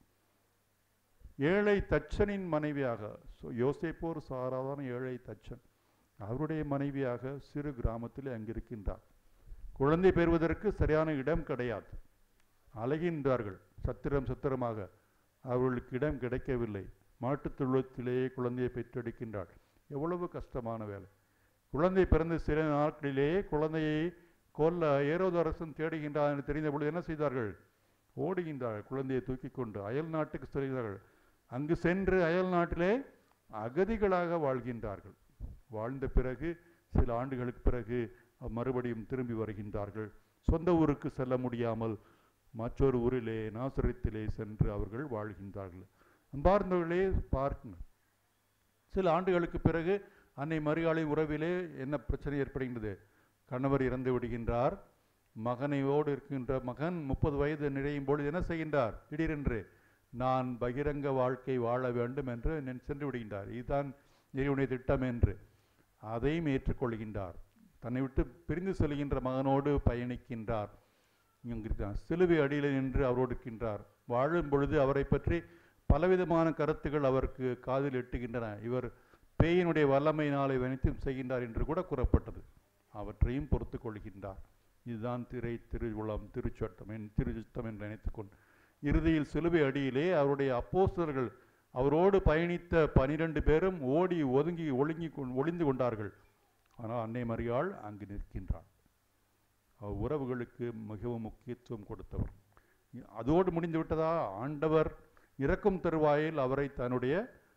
ஏழை தச்சனின் மனைவியாக சோ- யோசேப்பு ஒரு சாதாரண ஏழை தச்சன் அவருடைய மனைவியாக சிறு கிராமத்தில் அங்கிருக்கின்றார் குழந்தை பெறுவதற்கு சரியான இடம் கிடையாது அலைகின்றார்கள் சத்திரம் சத்திரமாக அவர்களுக்கு இடம் கிடைக்கவில்லை மாட்டுத் தொழுவத்திலேயே குழந்தையை பெற்றெடுக்கின்றாள் எவ்வளவு கஷ்டமான வேலை குழந்தை பிறந்த சில நாட்களிலேயே குழந்தையை கொல்ல ஏரோது அரசன் தேடுகின்றார் என்று தெரிந்த பொழுது என்ன செய்தார்கள் ஓடுகின்றார்கள் குழந்தையை தூக்கி கொண்டு அயல் நாட்டுக்கு செல்கிறார்கள் அங்கு சென்று அயல் நாட்டிலே அகதிகளாக வாழ்கின்றார்கள் வாழ்ந்த பிறகு சில ஆண்டுகளுக்கு பிறகு மறுபடியும் திரும்பி வருகின்றார்கள் சொந்த ஊருக்கு செல்ல முடியாமல் மற்றொரு ஊரிலே நாசரத்திலே சென்று அவர்கள் வாழ்கின்றார்கள் அன்பார்ந்தவர்களே பார்க்குங்க சில ஆண்டுகளுக்கு பிறகு அன்னை மரியாதை உறவிலே என்ன பிரச்சனை ஏற்படுகின்றது கணவர் இறந்து விடுகின்றார் மகனையோடு இருக்கின்ற மகன் முப்பது வயது நிறையும் பொழுது என்ன செய்கின்றார் திடீரென்று நான் பகிரங்க வாழ்க்கை வாழ வேண்டும் என்று நினை- சென்று விடுகின்றார் இதுதான் இறைவனுடைய திட்டம் என்று அதையும் ஏற்றுக்கொள்கின்றார் தன்னை விட்டு பிரிந்து செல்கின்ற மகனோடு பயணிக்கின்றார் இங்கிருக்கிறார் சிலுவை அடியில் நின்று அவரோடு இருக்கின்றார் வாழும் பொழுது அவரை பற்றி பலவிதமான கருத்துகள் அவருக்கு காதில் எட்டுகின்றன இவர் பேயினுடைய வல்லமையினாலே வனைத்தும் செய்கின்றார் என்று கூட கூறப்பட்டது அவற்றையும் பொறுத்து கொள்கின்றார் இதுதான் திரை திருவுளம் திருச்சட்டம் என் திருச்சுத்தம் என்று நினைத்துக்கொண்டு இறுதியில் சிலுவை அடியிலே அவருடைய அப்போஸ்தலர்கள் அவரோடு பயணித்த பனிரெண்டு பேரும் ஓடி ஒதுங்கி ஒழுங்கி கொண்- ஒளிந்து கொண்டார்கள் ஆனால் அன்னை மரியாள் அங்கு நிற்கின்றாள் அவர் உறவுகளுக்கு மிகவும் முக்கியத்துவம் கொடுத்தவர் இ- அதோடு முடிந்து விட்டதா ஆண்டவர் இறக்கும் தருவாயில் அவரை தன்னுடைய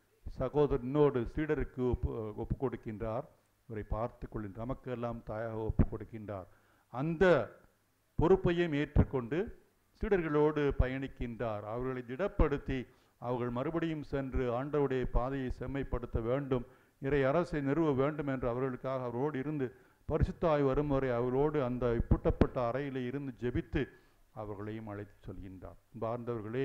சகோதரனோடு சீடருக்கு ஒப்பு ஒப்பு கொடுக்கின்றார் இவரை பார்த்து கொள்கின்ற நமக்கெல்லாம் தாயாக ஒப்பு கொடுக்கின்றார் அந்த பொறுப்பையும் ஏற்றுக்கொண்டு சீடர்களோடு பயணிக்கின்றார் அவர்களை திடப்படுத்தி அவர்கள் மறுபடியும் சென்று ஆண்டவருடைய பாதையை செம்மைப்படுத்த வேண்டும் இறை அரசை நிறுவ வேண்டும் என்று அவர்களுக்காக அவரோடு இருந்து பரிசுத்தாய் வரும் வரை அவரோடு அந்த பூட்டப்பட்ட அறையிலே இருந்து ஜெபித்து அவர்களையும் அழைத்து சொல்கின்றார் பார்ந்தவர்களே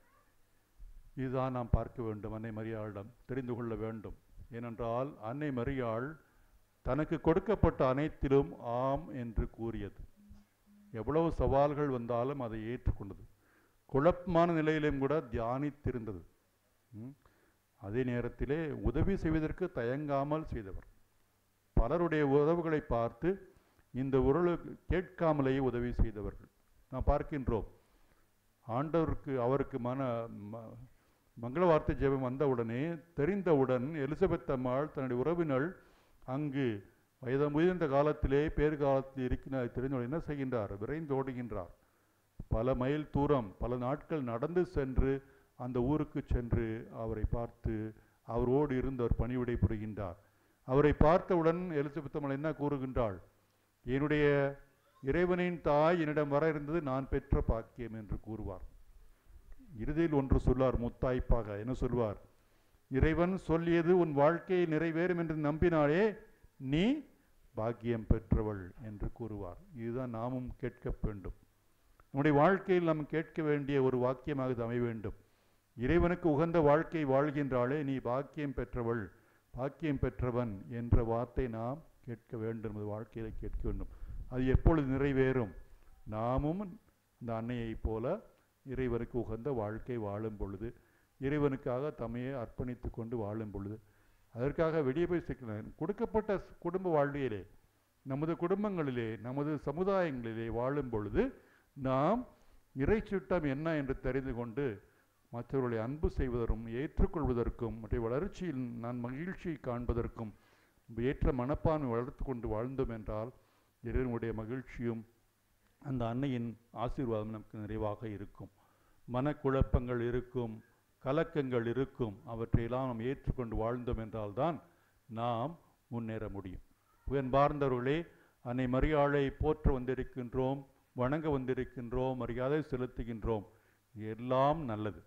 இதுதான் நாம் பார்க்க வேண்டும் அன்னை மரியாளிடம் தெரிந்து கொள்ள வேண்டும் ஏனென்றால் அன்னை மரியாள் தனக்கு கொடுக்கப்பட்ட அனைத்திலும் ஆம் என்று கூறியது எவ்வளவு சவால்கள் வந்தாலும் அதை ஏற்றுக்கொண்டது குழப்பமான நிலையிலும் கூட தியானித்திருந்தது ம். அதே நேரத்திலே உதவி செய்வதற்கு தயங்காமல் செய்தவர் பலருடைய உறவுகளை பார்த்து இந்த உறவு கேட்காமலேயே உதவி செய்தவர்கள் நாம் பார்க்கின்றோம் ஆண்டவருக்கு அவருக்கு மன ம- மங்கள வார்த்தை ஜெபம் வந்தவுடனே தெரிந்தவுடன் எலிசபெத் அம்மாள் தன்னுடைய உறவினள் அங்கு வயது முதிர்ந்த காலத்திலே பேறு காலத்தில் இருக்கிற தெரிந்தவர் என்ன செய்கின்றார் விரைந்து ஓடுகின்றார் பல மைல் தூரம் பல நாட்கள் நடந்து சென்று அந்த ஊருக்கு சென்று அவரை பார்த்து அவரோடு இருந்து அவர் பணிவிடை புரிகின்றார் அவரை பார்த்தவுடன் எலிசபெத்தம்மல் என்ன கூறுகின்றாள் என்னுடைய இறைவனின் தாய் என்னிடம் வர இருந்தது நான் பெற்ற பாக்கியம் என்று கூறுவார் இறுதியில் ஒன்று சொல்வார் முத்தாய்ப்பாக என்ன சொல்வார் இறைவன் சொல்லியது உன் வாழ்க்கையில் நிறைவேறும் என்று நம்பினாலே நீ பாக்கியம் பெற்றவள் என்று கூறுவார் இதுதான் நாமும் கேட்க வேண்டும் நம்முடைய வாழ்க்கையில் நாம் கேட்க வேண்டிய ஒரு வாக்கியமாக இது அமைய வேண்டும் இறைவனுக்கு உகந்த வாழ்க்கை வாழ்கின்றாலே நீ பாக்கியம் பெற்றவள் பாக்கியம் பெற்றவன் என்ற வார்த்தை நாம் கேட்க வேண்டும் அது வாழ்க்கையில் கேட்க வேண்டும் அது எப்பொழுது நிறைவேறும் நாமும் இந்த அன்னையைப் போல இறைவனுக்கு உகந்த வாழ்க்கை வாழும் பொழுது இறைவனுக்காக தம்மையை அர்ப்பணித்து கொண்டு வாழும் பொழுது அதற்காக வெளியே போய் சிக்கலாம் கொடுக்கப்பட்ட ஸ்- குடும்ப வாழ்வியலே நமது குடும்பங்களிலே நமது சமுதாயங்களிலே வாழும் பொழுது நாம் இறைச்சிட்டம் என்ன என்று தெரிந்து கொண்டு மற்றவர்களை அன்பு செய்வதற்கும் ஏற்றுக்கொள்வதற்கும் மற்ற வளர்ச்சியில் நான் மகிழ்ச்சியை காண்பதற்கும் ஏற்ற மனப்பான்மை வளர்த்து கொண்டு வாழ்ந்தோம் என்றால் இறைவனுடைய மகிழ்ச்சியும் அந்த அன்னையின் ஆசீர்வாதம் நமக்கு நிறைவாக இருக்கும் மனக்குழப்பங்கள் இருக்கும் கலக்கங்கள் இருக்கும் அவற்றையெல்லாம் நாம் ஏற்றுக்கொண்டு வாழ்ந்தோம் என்றால்தான் நாம் முன்னேற முடியும் உயர்பார்ந்தவர்களே அன்னை மரியாளை போற்ற வந்திருக்கின்றோம் வணங்க வந்திருக்கின்றோம் மரியாதை செலுத்துகின்றோம் எல்லாம் நல்லது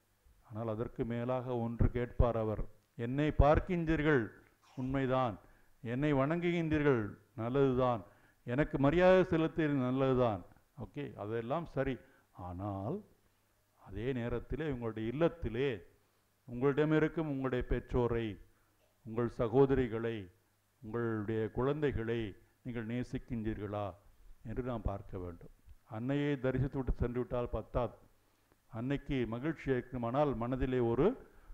ஆனால் அதற்கு மேலாக ஒன்று கேட்பார் அவர் என்னை பார்க்கின்றீர்கள் உண்மைதான் என்னை வணங்குகின்றீர்கள் நல்லதுதான் எனக்கு மரியாதை செலுத்துகிறது நல்லதுதான் ஓகே அதெல்லாம் சரி ஆனால் அதே நேரத்திலே உங்களுடைய இல்லத்திலே உங்களிடம் இருக்கும் உங்களுடைய பெற்றோரை உங்கள் சகோதரிகளை உங்களுடைய குழந்தைகளை நீங்கள் நேசிக்கின்றீர்களா என்று நாம் பார்க்க வேண்டும் அன்னையை தரிசித்து விட்டு சென்று விட்டால் பத்தாது அன்னைக்கு மகிழ்ச்சி இருக்குமானால் மனதிலே ஒரு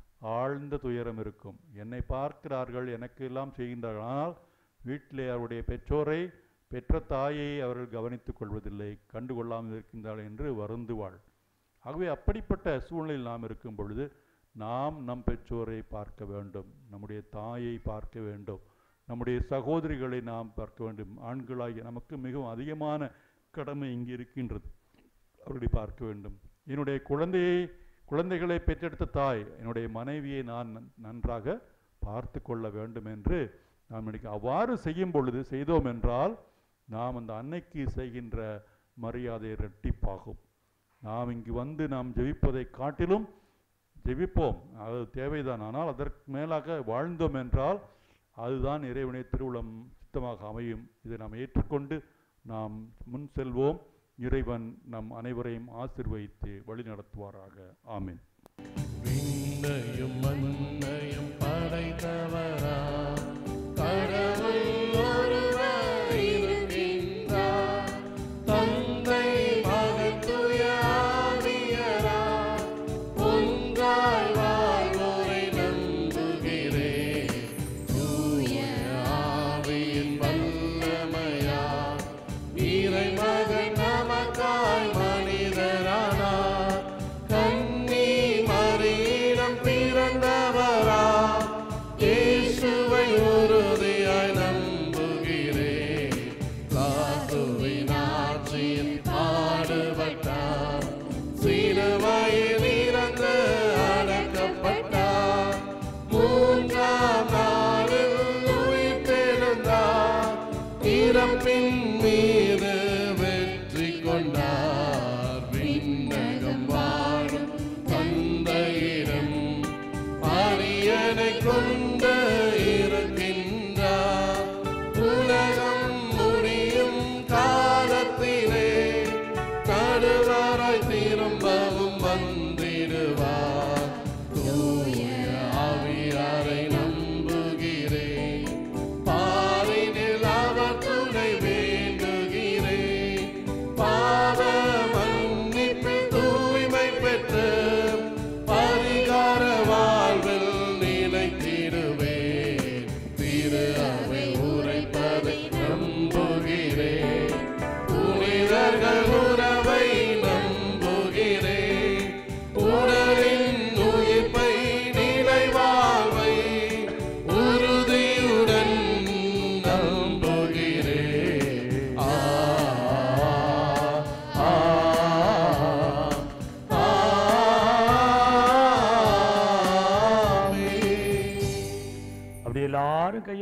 ஆழ்ந்த துயரம் இருக்கும் என்னை பார்க்கிறார்கள் எனக்கு எல்லாம் செய்கின்றார்கள் ஆனால் வீட்டிலே அவருடைய பெற்றோரை பெற்ற தாயை அவர்கள் கவனித்துக் கொள்வதில்லை கண்டுகொள்ளாமல் இருக்கின்றார்கள் என்று வருந்துவாள் ஆகவே அப்படிப்பட்ட சூழ்நிலையில் நாம் இருக்கும் பொழுது நாம் நம் பெற்றோரை பார்க்க வேண்டும் நம்முடைய தாயை பார்க்க வேண்டும் நம்முடைய சகோதரிகளை நாம் பார்க்க வேண்டும் ஆண்களாகிய நமக்கு மிகவும் அதிகமான கடமை இங்கே இருக்கின்றது அவர்களை பார்க்க வேண்டும் என்னுடைய குழந்தையை குழந்தைகளை பெற்றெடுத்த தாய் என்னுடைய மனைவியை நான் நன்- நன்றாக பார்த்து கொள்ள வேண்டும் என்று நாம் நினைக்க அவ்வாறு செய்யும் பொழுது செய்தோம் என்றால் நாம் அந்த அன்னைக்கு செய்கின்ற மரியாதை இரட்டிப்பாகும் நாம் இங்கு வந்து நாம் ஜெபிப்பதை காட்டிலும் ஜெபிப்போம் அது தேவைதான் ஆனால் அதற்கு மேலாக வாழ்ந்தோம் என்றால் அதுதான் இறைவனை திருவுளம் சித்தமாக அமையும் இதை நாம் ஏற்றுக்கொண்டு நாம் முன் செல்வோம் இறைவன் நம் அனைவரையும் ஆசிர்வதித்து வழி நடத்துவாராக ஆமென் விண்ணையும் மண்ணையும் படைத்தவரா கடவுள் ஒருவர் இருக்கின்றார் தந்தை மகன் தூய ஆவியரா ஒன்றாய் வாழ்வோரை நம்புகிறேன் தூய ஆவியின் வல்லமையா இறைமகன் நமக்காய் மனிதரானார் கன்னி மறியிடம் பிறந்தவரா இயேசுவை உறுதியாய் நம்புகிறேன் சாதுவின் ஆட்சியில் பாடுபட்டார் சிலுவையில் இறந்து அடக்கப்பட்டார் மூன்றாம் நாளில் உயிர்த்தெழுந்தார் இறப்பின் மீது வெற்றி கொண்டார் விண்ணகம் வாழும் தந்தையிடம் அரியணை கொண்டு இருக்கின்றார் உலகம் முடியும் காலத்திலே நடுவராய் திரும்பவும் வந்திடுவார் தூய ஆவியாரை நம்புகிறேன் பாரினில் அவர் துணை வேண்டுகிறேன்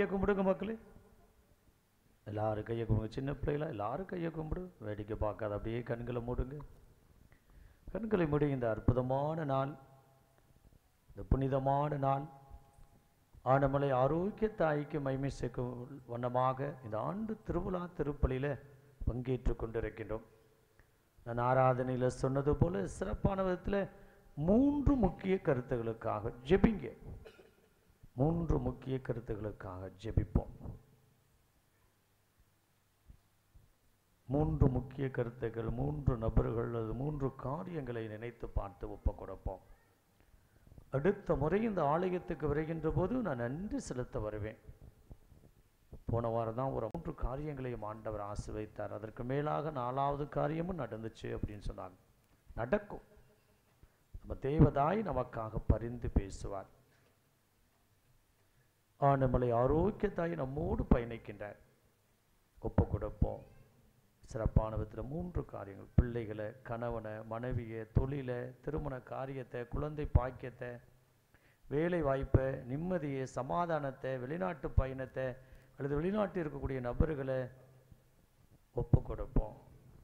கையை கும்பிடுங்க மக்களே எல்லாரும் கையை கும்பிடுங்க சின்ன பிள்ளைகளா எல்லாரும் கையை கும்பிடு வேடிக்கை பார்க்காத அப்படியே கண்களை மூடுங்க கண்களை மூடி இந்த அற்புதமான நாள் இந்த புனிதமான நாள் ஆனமலை ஆரோக்கிய தாய்க்கு மைமை சேர்க்கும் வண்ணமாக இந்த ஆண்டு திருவிழா திருப்பலியில் பங்கேற்று கொண்டிருக்கின்றோம் நான் ஆராதனையில் சொன்னது போல சிறப்பான விதத்தில் மூன்று முக்கிய கருத்துகளுக்காக ஜெபிங்க மூன்று முக்கிய கருத்துகளுக்காக ஜெபிப்போம் மூன்று முக்கிய கருத்துக்கள் மூன்று நபர்கள் அல்லது மூன்று காரியங்களை நினைத்து பார்த்து ஒப்பு கொடுப்போம் அடுத்த முறை இந்த ஆலயத்துக்கு வருகின்ற போது நான் நன்றி செலுத்த வருவேன் போன வாரம் தான் ஒரு மூன்று காரியங்களையும் ஆண்டவர் ஆசிர்வதித்தார் அதற்கு மேலாக நாலாவது காரியமும் நடந்துச்சு அப்படின்னு சொன்னாங்க நடக்கும் நம்ம தேவதாய் நமக்காக பரிந்து பேசுவார் ஆண்டமலை ஆரோக்கியத்தாய் நம்மோடு பயணிக்கின்றார் ஒப்பு கொடுப்போம் சிறப்பான விதத்தில் மூன்று காரியங்கள் பிள்ளைகளை கணவனை மனைவியை தொழிலை திருமண காரியத்தை குழந்தை பாக்கியத்தை வேலை வாய்ப்பை நிம்மதியை சமாதானத்தை வெளிநாட்டு பயணத்தை அல்லது வெளிநாட்டில் இருக்கக்கூடிய நபர்களை ஒப்பு கொடுப்போம்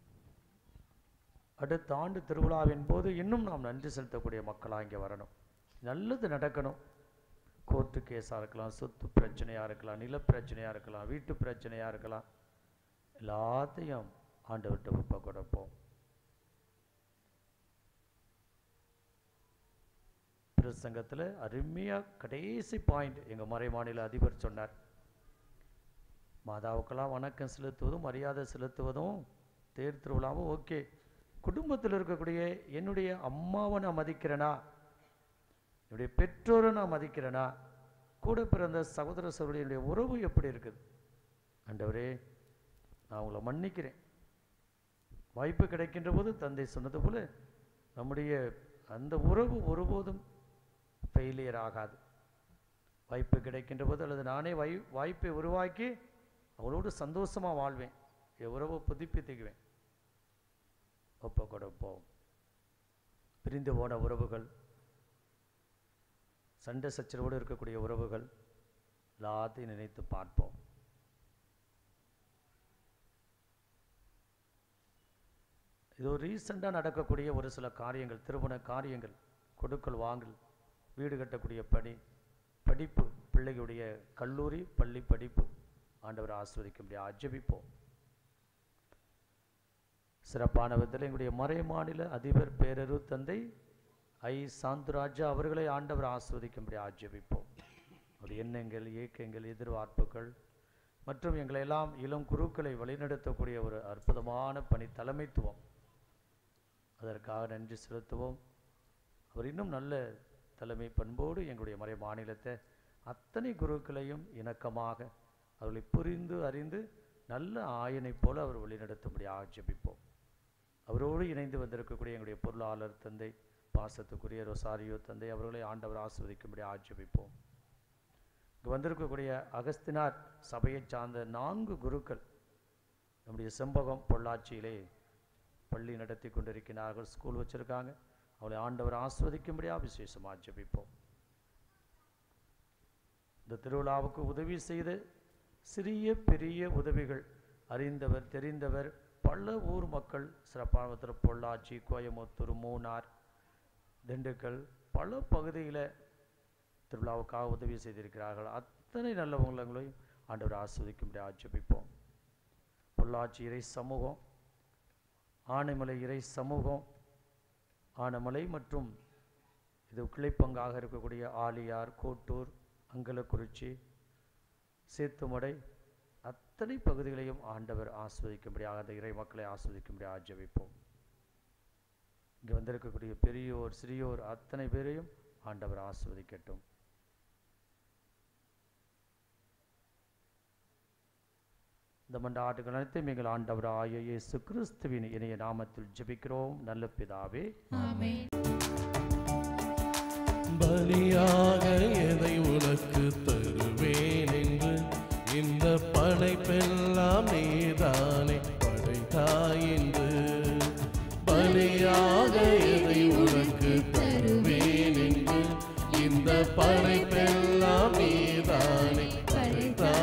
அடுத்த ஆண்டு திருவிழாவின் போது இன்னும் நாம் நன்றி செலுத்தக்கூடிய மக்களாக இங்கே வரணும் நல்லது நடக்கணும் கோர்ட்டு கேஸாக இருக்கலாம் சொத்து பிரச்சனையாக இருக்கலாம் நில பிரச்சனையாக இருக்கலாம் வீட்டு பிரச்சனையாக இருக்கலாம் எல்லாத்தையும் ஆண்டவர்கிட்ட ஒப்ப கொடுப்போம் பிரசங்கத்தில் அருமையாக கடைசி பாயிண்ட் எங்கள் மறை மாநில அதிபர் சொன்னார் மாதாவுக்கெல்லாம் வணக்கம் செலுத்துவதும் மரியாதை செலுத்துவதும் தேர் திருவிழாவும் ஓகே குடும்பத்தில் இருக்கக்கூடிய என்னுடைய அம்மாவை நான் மதிக்கிறேனா என்னுடைய பெற்றோரை நான் மதிக்கிறேனா கூட பிறந்த சகோதர சகோதரியுடைய உறவு எப்படி இருக்குது ஆண்டவரே நான் உங்களை மன்னிக்கிறேன் வாய்ப்பு கிடைக்கின்ற போது தந்தை சொன்னது போல நம்முடைய அந்த உறவு ஒருபோதும் ஃபெயிலியர் ஆகாது வாய்ப்பு கிடைக்கின்ற போது அல்லது நானே வாய் வாய்ப்பை உருவாக்கி அவளோடு சந்தோஷமாக வாழ்வேன் என் உறவை புதுப்பித்துக்குவேன் ஒப்ப கொடுப்போம் பிரிந்து போன உறவுகள் சண்டை சச்சரவோடு இருக்கக்கூடிய உறவுகள் எல்லாத்தையும் நினைத்து பார்ப்போம் இது ஒரு ரீசெண்டாக நடக்கக்கூடிய ஒரு சில காரியங்கள் திருமண காரியங்கள் கொடுக்கல் வாங்கல் வீடு கட்டக்கூடிய பணி படிப்பு பிள்ளைகளுடைய கல்லூரி பள்ளி படிப்பு ஆண்டவர் ஆஸ்வதிக்கும்படி ஆஜபிப்போம் சிறப்பான விதத்தில் எங்களுடைய மறை மாநில அதிபர் பேரரு தந்தை ஐ சாந்துராஜா அவர்களை ஆண்டவர் ஆஸ்வதிக்கும்படி ஆஜபிப்போம் அவருடைய எண்ணங்கள் இயக்கங்கள் எதிர்பார்ப்புகள் மற்றும் எங்களை எல்லாம் இளம் குருக்களை வழிநடத்தக்கூடிய ஒரு அற்புதமான பணி தலைமைத்துவம் அதற்காக நன்றி செலுத்துவோம் அவர் இன்னும் நல்ல தலைமை பண்போடு எங்களுடைய மறை மாநிலத்தை அத்தனை குருக்களையும் இணக்கமாக அவர்களை புரிந்து அறிந்து நல்ல ஆயனைப் போல அவர் வழிநடத்தும்படி ஆட்சேபிப்போம் அவரோடு இணைந்து வந்திருக்கக்கூடிய எங்களுடைய பொருளாளர் தந்தை பாசத்துக்குரிய ரொசாரியோ தந்தை அவர்களை ஆண்டவர் ஆஸ்வதிக்கும்படி ஆட்சேபிப்போம் இங்கு வந்திருக்கக்கூடிய அகஸ்தினார் சபையைச் சார்ந்த நான்கு குருக்கள் நம்முடைய செம்பகம் பொள்ளாச்சியிலே பள்ளி நடத்தி கொண்டிருக்கிறார்கள் ஸ்கூல் வச்சுருக்காங்க அவளை ஆண்டவர் ஆஸ்வதிக்கும்படியாக விசேஷமாக ஜெபிப்போம் இந்த திருவிழாவுக்கு உதவி செய்த சிறிய பெரிய உதவிகள் அறிந்தவர் தெரிந்தவர் பல ஊர் மக்கள் சிறப்பான பொள்ளாச்சி கோயமுத்தூர் மூணார் திண்டுக்கல் பல பகுதியில் திருவிழாவுக்காக உதவி செய்திருக்கிறார்கள் அத்தனை நல்லவங்களையும் ஆண்டவர் ஆஸ்வதிக்கும்படி ஆட்சேபிப்போம் பொள்ளாச்சி இறை சமூகம் ஆனைமலை இறை சமூகம் ஆனைமலை மற்றும் இது கிளைப்பங்காக இருக்கக்கூடிய ஆலியார் கோட்டூர் அங்கலக்குறிச்சி சேத்துமடை அத்தனை பகுதிகளையும் ஆண்டவர் ஆஸ்வதிக்கும்படியாக அந்த இறை மக்களை ஆஸ்வதிக்கும்படி ஆஜபிப்போம் இங்கே வந்திருக்கக்கூடிய பெரியோர் சிறியோர் அத்தனை பேரையும் ஆண்டவர் ஆஸ்வதிக்கட்டும் இந்த மண்டாட்டுகள் அனைத்தையும் எங்கள் ஆண்டவர் ஆய இயேசு கிறிஸ்துவின் இணைய நாமத்தில் ஜெபிக்கிறோம் நல்ல பிதாவே பலியாக எதை உனக்கு தருவேன் என்று இந்த படைப்பெல்லாம் நீதானே படைத்தாய் என்று பலியாக எதை உனக்கு தருவேன் என்று இந்த படைப்பெல்லாம் நீதானே படைத்தாய்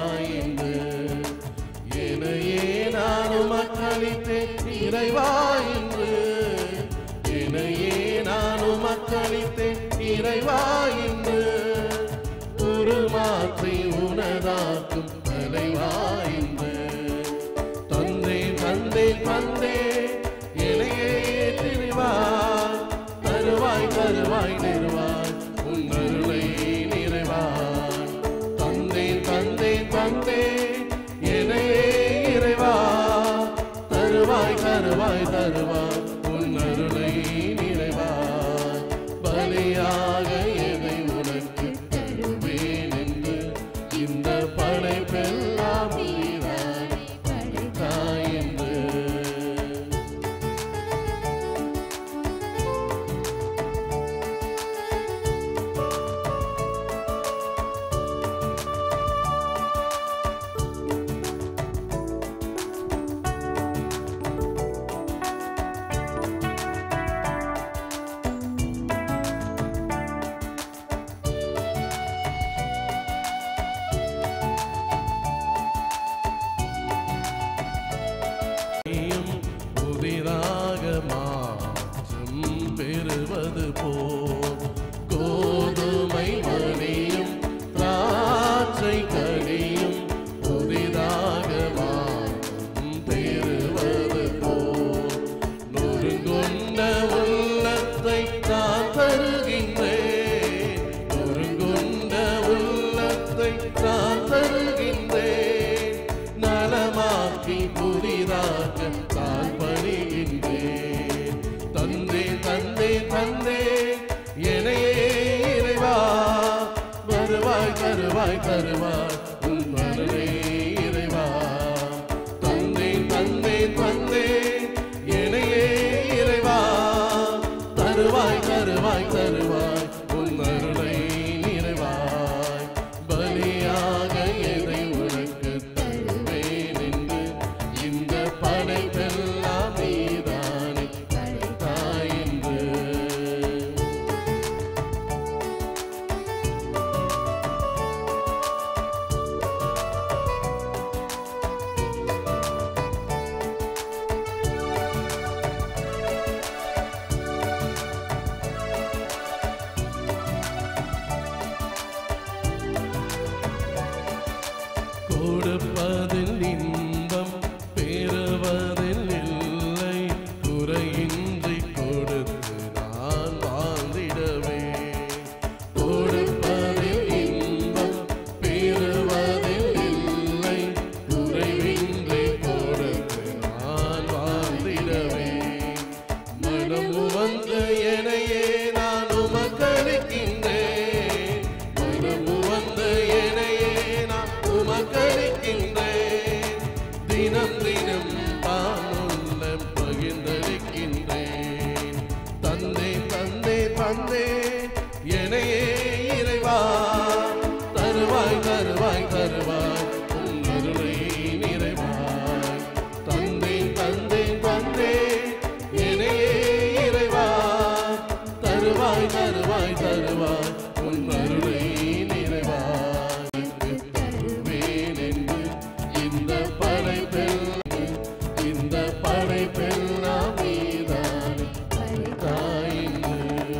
கொடுப்பதில் இன்பம் பெறுவதில் இல்லை குறையின்றி கொடுத்து நான் வாழ்ந்திடவே கொடுப்பதில் இன்பம் பெறுவதில் இல்லை குறைவின்றி கொடுத்து நான் வாழ்ந்திடவே மனம் உவந்து எனையே நான் உமக்களிக்கின்றேன் மனம் உவந்து எனையே நான் உமக்களிக்கின்றேன் தினம் தினம் தானுள்ள பகிர்ந்தளிக்கின்றேன் தந்தை தந்தை தந்தை எனையே இறைவா தருவாய் தருவாய் தருவாய் உன் அருளை நிறைவாய் தந்தை தந்தை தந்தை எனையே இறைவா தருவாய் தருவாய் தருவாய் உன் அருளை நிறைவாய் தருவேன் என்று இந்த படைப்பில் இந்த படைப்பில் நாம் நீதான் தாயின்று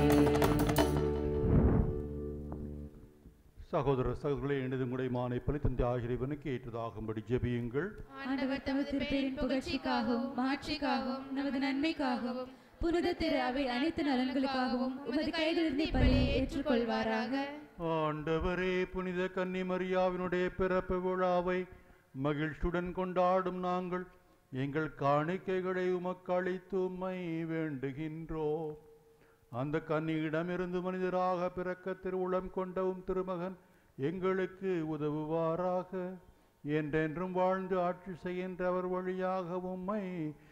சகோதர சகோதரர்களே எனது முடைமானை பலித்தந்தை ஆகியவனுக்கு ஏற்றதாகும்படி ஜெபியுங்கள் ஆண்டவர் தமது திருப்பேரின் புகழ்ச்சிக்காகவும் மாட்சிக்காகவும் நமது நன்மைக்காகவும் புனித திரு அவை அனைத்து நலன்களுக்காகவும் உமது கைகளிலிருந்து பலியை ஏற்றுக்கொள்வாராக ஆண்டவரே புனித கன்னிமரியாவினுடைய பிறப்பு விழாவை மகிழ்ச்சியுடன் கொண்டாடும் நாங்கள் எங்கள் காணிக்கைகளை உமக்கு அளித்து உம்மை வேண்டுகின்றோம் அந்த கன்னியிடமிருந்து மனிதராக பிறக்க திருவுளம் கொண்டவும் திருமகன் எங்களுக்கு உதவுவாராக என்றென்றும் வாழ்ந்து ஆட்சி செய்கின்ற அவர் வழியாக உம்மை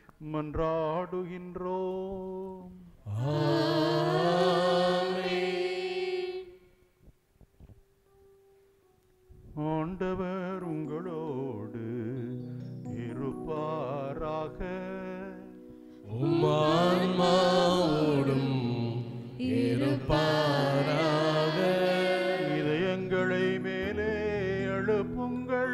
மன்றாடுகின்றோம் ஆண்டவர் உங்களோடு இருப்பாராக உம்மான்மாவோடும் இருப்பாராக இதயங்களை மேலே எழுப்புங்கள்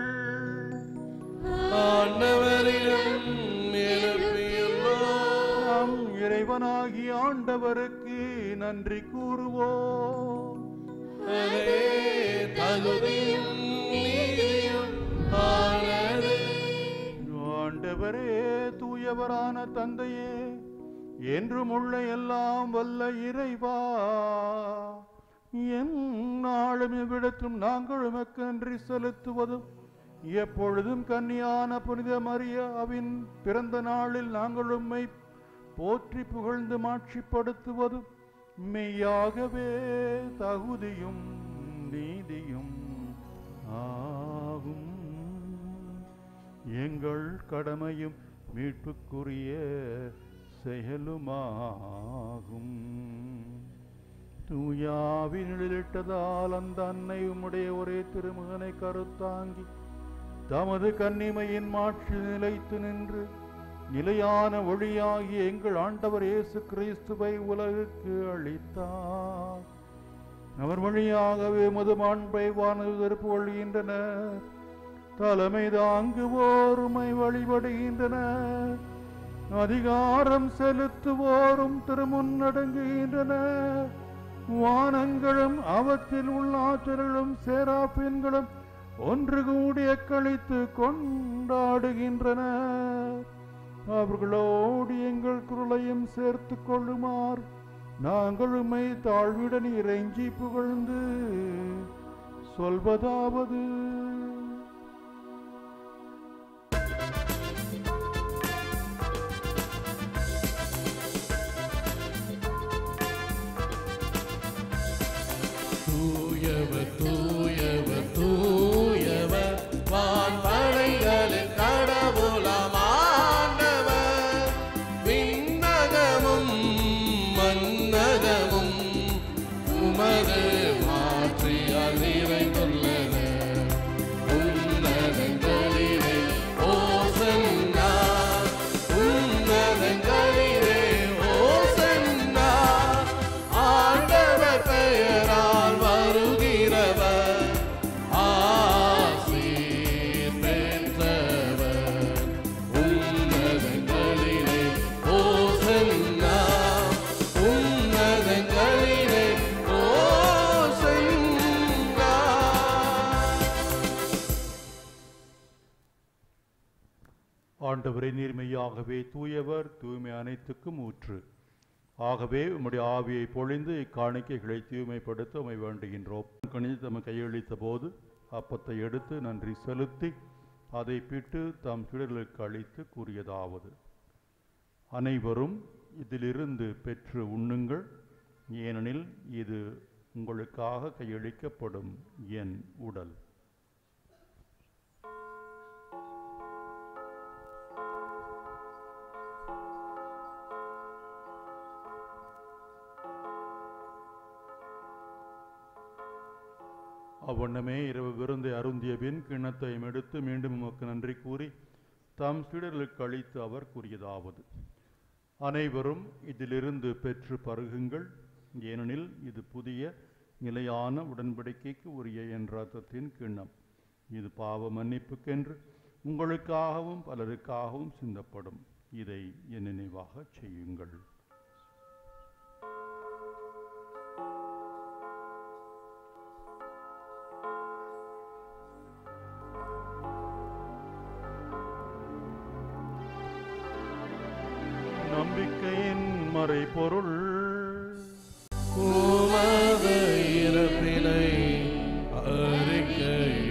ஆண்டவரிடம் எழுப்பியுள்ளோம் நாம் இறைவனாகி ஆண்டவருக்கு நன்றி கூறுவோம் அதே தகுதியும் நீதியும் ஆனது ஆண்டவரே தூயவரான தந்தையே என்றும் உள்ள எல்லாம் வல்ல இறைவா என் நாளும் இவ்விடத்தும் நாங்கள் உமக்கு நன்றி செலுத்துவதும் எப்பொழுதும் கன்னியான புனித மரியாவின் பிறந்த நாளில் நாங்கள் உம்மை போற்றி புகழ்ந்து மாட்சிப்படுத்துவதும் மெய்யாகவே தகுதியும் நீதியும் ஆகும் எங்கள் கடமையும் மீட்புக்குரிய செயலுமாகும் தூயாவினிலிட்டதால் அந்த அன்னை உம்முடைய ஒரே திருமகனை கருத்தாங்கி தமது கன்னிமையின் மாட்சி நிலைத்து நின்று நிலையான ஒளியாகி எங்கள் ஆண்டவர் இயேசு கிறிஸ்துவை உலகுக்கு அளித்தார் அவர் வழியாகவே மதுமாண்பை வானதற்கு ஒழிகின்றனர் தலைமை தாங்குவோருமை வழிபடுகின்றனர் அதிகாரம் செலுத்துவோரும் திருமுன்னடங்குகின்றனர் வானங்களும் அவற்றில் உள்ள ஆற்றல்களும் சேராப்பின்களும் ஒன்று கூடிய கழித்து கொண்டாடுகின்றனர் அவர்களோடு எங்கள் குரலையும் சேர்த்து கொள்ளுமாறு நாங்கள் உம்மை தாழ்வுடன் இறைஞ்சி புகழ்ந்து சொல்வதாவது தூயவர் தூயவர் தூயவர் வான்படைகளின் கடவுளமானவர் விண்ணகமும் மன்னகமும் உமது மாற்றியால் நிறைந்துள்ளன ஆண்டவரை நீர்மையாகவே தூயவர் தூய்மை அனைத்துக்கும் ஊற்று ஆகவே உம்முடைய ஆவியை பொழிந்து இக்காணிக்கைகளை தூய்மைப்படுத்த உமை வேண்டுகின்றோம் கணிந்து தம்மை கையளித்த போது அப்பத்தை எடுத்து நன்றி செலுத்தி அதை பிட்டு தம் சீடர்களுக்கு அளித்து கூறியதாவது அனைவரும் இதிலிருந்து பெற்று உண்ணுங்கள் ஏனெனில் இது உங்களுக்காக கையளிக்கப்படும் என் உடல் அவ்வண்ணமே இரவு விருந்தை அருந்திய பின் கிண்ணத்தையும் எடுத்து மீண்டும் உமக்கு நன்றி கூறி தம் சீடர்களுக்கு அளித்து அவர் கூறியதாவது அனைவரும் இதிலிருந்து பெற்று பருகுங்கள் ஏனெனில் இது புதிய நிலையான உடன்படிக்கைக்கு உரிய என் ரத்தத்தின் கிண்ணம் இது பாவ மன்னிப்புக்கென்று உங்களுக்காகவும் பலருக்காகவும் சிந்தப்படும் இதை என் நினைவாக செய்யுங்கள் நம்பிக்கையின் மறைபொருள் உமது இறப்பினை அறிக்கையிடுகின்றோம்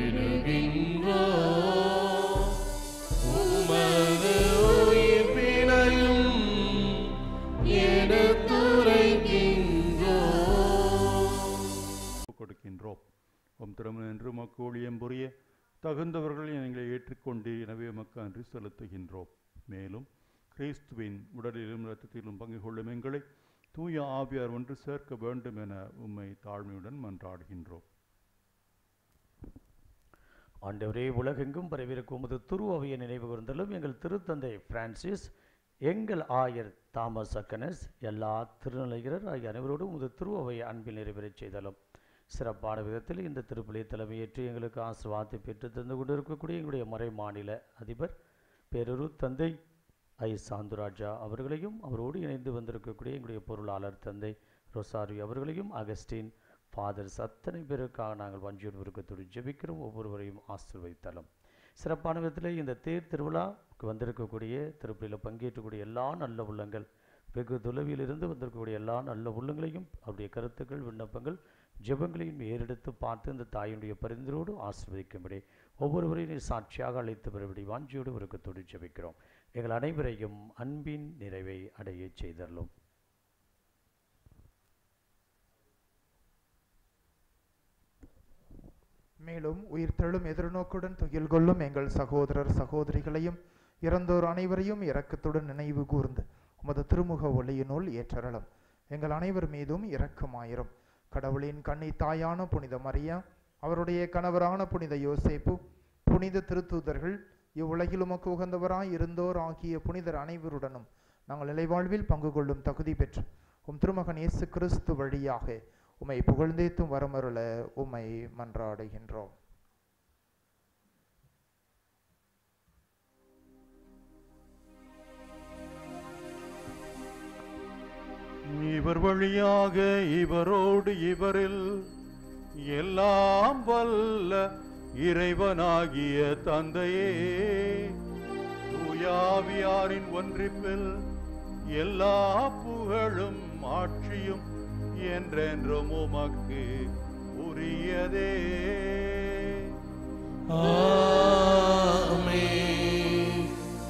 உமது உயிர்ப்பினையும் எடுத்துரைக்கின்றோம் கொடுக்கின்றோம் உம் திருமணம் என்று உமக்கு ஊழியம் புரிய தகுந்தவர்கள் எங்களை ஏற்றுக்கொண்டு எனவே உமக்கு அன்றி செலுத்துகின்றோம் மேலும் கிறிஸ்துவின் உடலிலும் இரத்தத்திலும் பங்கு கொள்ளும் எங்களை தூய ஆவியார் ஒன்று சேர்க்க வேண்டும் என உம்மை தாழ்மையுடன் மன்றாடுகின்றோம் ஆண்டவரே உலகெங்கும் பரவியிருக்கும் உமது துருவவையை நினைவு கூர்ந்தலும் எங்கள் திருத்தந்தை பிரான்சிஸ் எங்கள் ஆயர் தாமஸ் அக்கனஸ் எல்லா திருநிலையர் ஆகிய அனைவரோடும் உமது திருவவையை அன்பில் நிறைவேறச் செய்தலும் சிறப்பான விதத்தில் இந்த திருப்பலியை தலைமையேற்று எங்களுக்கு ஆசிர்வாதத்தை பெற்று தந்து கொண்டிருக்கக்கூடிய எங்களுடைய மறை மாநில அதிபர் பேரூர் தந்தை ஐ சாந்துராஜா அவர்களையும் அவரோடு இணைந்து வந்திருக்கக்கூடிய எங்களுடைய பொருளாளர் தந்தை ரொசாரி அவர்களையும் அகஸ்டின் ஃபாதர்ஸ் அத்தனை பேருக்காக நாங்கள் வஞ்சியோடு விருக்கத்தோடு ஜெபிக்கிறோம் ஒவ்வொருவரையும் ஆசீர்வதித்தலும் சிறப்பான விதத்தில் இந்த தேர் திருவிழாவுக்கு வந்திருக்கக்கூடிய திருப்பலியில் பங்கேற்றக்கூடிய எல்லா நல்ல உள்ளங்கள் வெகு தொலைவிலிருந்து வந்திருக்கக்கூடிய எல்லா நல்ல உள்ளங்களையும் அவருடைய கருத்துக்கள் விண்ணப்பங்கள் ஜெபங்களையும் ஏறெடுத்து பார்த்து இந்த தாயினுடைய பரிந்துரோடு ஆசீர்வதிக்கும்படி ஒவ்வொருவரையும் நீர் சாட்சியாக அழைத்து வரும்படி வாஞ்சியோடு விருக்கத்தோடு ஜெபிக்கிறோம் எங்கள் அனைவரையும் அன்பின் நிறைவை அடையச் செய்தரலும் மேலும் உயிர்த்தெழும் எதிர்நோக்குடன் துயில் கொள்ளும் எங்கள் சகோதரர் சகோதரிகளையும் இறந்தோர் அனைவரையும் இரக்கத்துடன் நினைவு கூர்ந்து உமது திருமுக ஒளியினுள் ஏற்றரலும் எங்கள் அனைவர் மீதும் இரக்கமாயிரும் கடவுளின் கன்னி தாயான புனித மரியா அவருடைய கணவரான புனித யோசேப்பு புனித திருத்தூதர்கள் இவ்வுலகில் உமக்கு உகந்தவராய் இருந்தோர் ஆகிய புனிதர் அனைவருடனும் நாங்கள் நிலைவாழ்வில் பங்கு கொள்ளும் தகுதி பெற்று உம் திருமகன் இயேசு கிறிஸ்து வழியாக உம்மை புகழ்ந்தேத்தும் வரமருள உம்மை மன்றாடுகின்றோம் இவர் வழியாக இவரோடு இவரில் எல்லாம் வல்ல இறைவனாகிய தந்தையே தூயாவியாரின் ஒன்றிப்பில் எல்லா புகழும் ஆட்சியும் என்றென்றும் உமக்கு உரியதே ஆமென்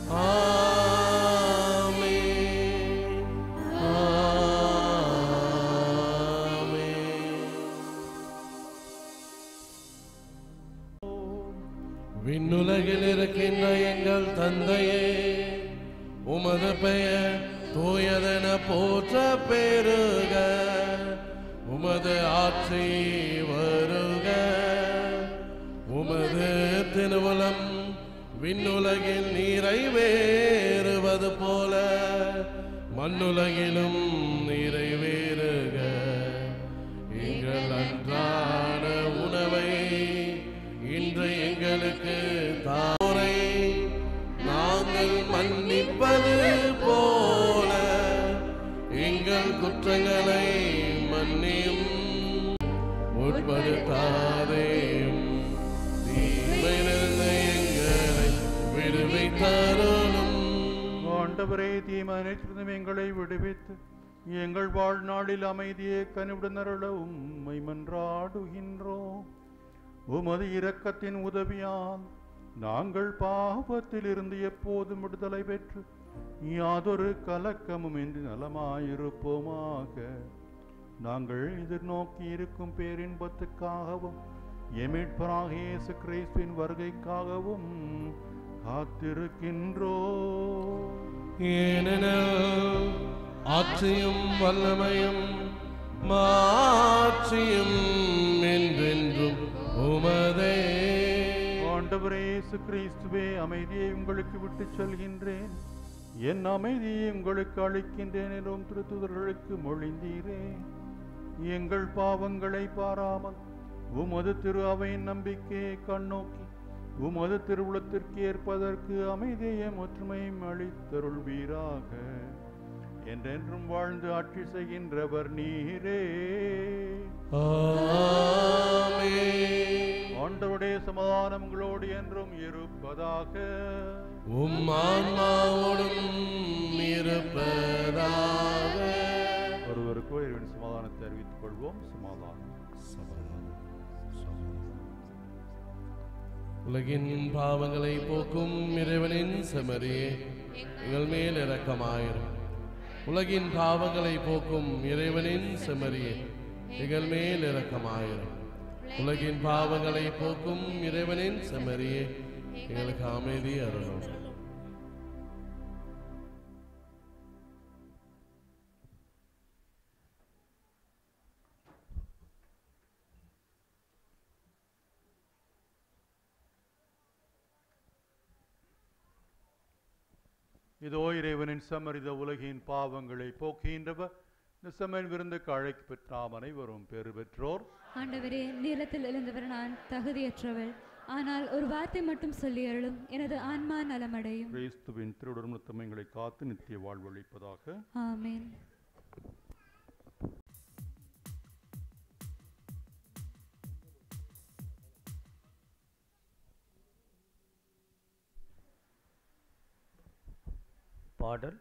ஆமென் ஆமென் விண்ணுலகில் இருக்கின்ற எங்கள் தந்தையே உமது பெயர் தூயதென போற்ற பெருக உமது ஆட்சி வருக உமது திருவுலம் விண்ணுலகில் நிறைவேறுவது போல மண்ணுலகிலும் நிறைவேறுக எங்கள் அன்றாட உணவை இன்று எங்களுக்கு தாரை நாங்கள் மன்னிப்பது போல எங்கள் குற்றங்களை மன்னியும் உட்படுத்தாதேயும் தீமையிலிருந்து எங்களை விடுவித்தருளும் ஆண்டவரே தீமனைத்திருந்தும் எங்களை விடுவித்து எங்கள் வாழ்நாளில் அமைதியை கனிவுடனருள உம்மை மன்றாடுகின்றோம் உமது இரக்கத்தின் உதவியால் நாங்கள் பாவத்திலிருந்து எப்போதும் விடுதலை பெற்று யாதொரு கலக்கமும் இன்றி நலமாயிருப்போமாக நாங்கள் எதிர்நோக்கி இருக்கும் பேரின்பத்துக்காகவும் எமிட்பராக இயேசு கிறிஸ்துவின் வருகைக்காகவும் காத்திருக்கின்றோ ஏனெனில் ஆட்சியும் வல்லமையும் மாட்சியும் என்றென்றும் உமதே ஆண்டவரே இயேசு கிறிஸ்துவே அமைதியை உங்களுக்கு விட்டுச் செல்கின்றேன் என் அமைதியை உங்களுக்கு அளிக்கின்றேன் என்றும் திருத்துதர்களுக்கு மொழிந்தீரே எங்கள் பாவங்களை பாராமல் உமது திரு அவையின் நம்பிக்கையை கண்ணோக்கி உமது திருவுளத்திற்கு ஏற்பதற்கு அமைதியையும் ஒற்றுமையும் அளித்தருள்வீராக என்றென்றும் வாழ்ந்து ஆட்சி செய்கின்றவர் நீரே ஆமென். ஆண்டவருடைய சமாதானம் உங்களோடு என்றும் இருப்பதாக உம் ஆன்மாவோடும் இருப்பதாக ஒருவருக்கோ இறைவன் சமாதானத்தை அறிவித்துக் கொள்வோம் சமாதானம் உலகின் பாவங்களை போக்கும் இறைவனின் செமரியே எங்கள் மேல் இரக்கமாயிரும் உலகின் பாவங்களை போக்கும் இறைவனின் செமரியே எங்கள் மேல் இரக்கமாயிரும் உலகின் பாவங்களை போக்கும் இறைவனின் செமரியே எங்களுக்கு அமைதி அருளும் இதோ இறைவனின் சமரித உலகின் பாவங்களை போக்குகின்றவர் இந்த சமையல் விருந்துக்கு அழைப்பு பெற்ற நாம் அனைவரும் பெறு பெற்றோர் ஆண்டவரே நீளத்தில் எழுந்தவர் நான் தகுதியற்றவள் ஆனால் ஒரு வார்த்தை மட்டும் சொல்லி அருளும் எனது ஆன்மா நலமடையும் கிறிஸ்துவின் திருவுடன் தம்மைகளை காத்து நித்திய வாழ்வளிப்பதாக ஆமென் பாடல்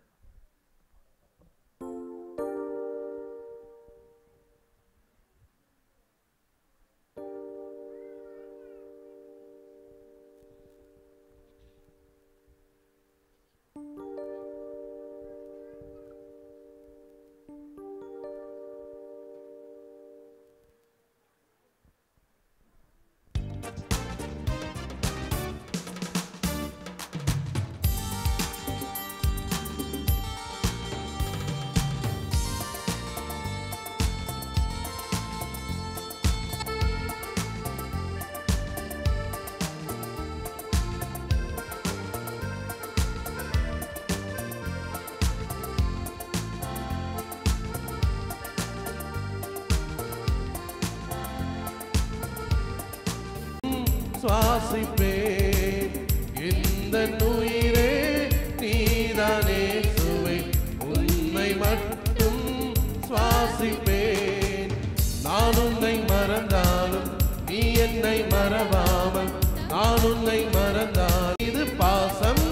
சுவாசிப்பேன் இந்த உயிரே நீதானே சுவை உன்னை மட்டும் சுவாசிப்பேன் நான் உன்னை மறந்தாலும் நீ என்னை மறவாமல் நான் உன்னை மறந்தால் இது பாசம்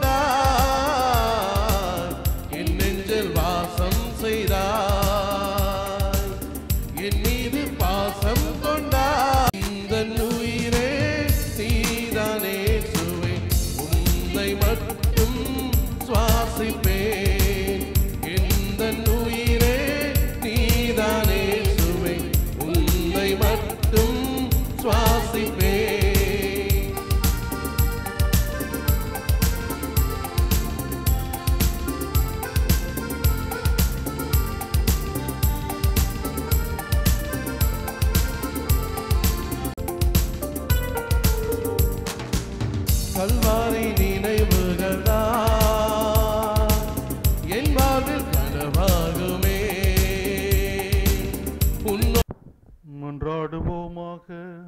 கொண்டார் என் நெஞ்சில் வாசம் செய்தார் என் மீது பாசம் கொண்டார் இந்த உயிரே நீதானே சுவை உன்னை மட்டும் சுவாசிப்பேன் எந்த உயிரே நீதானே சுவை உன்னை மட்டும் சுவாசிப்பேன் கல்வாரி நினைவுகள் தான் என் வாழ்வில் கனவாகுமே உன்னோ மன்றாடுவோமாக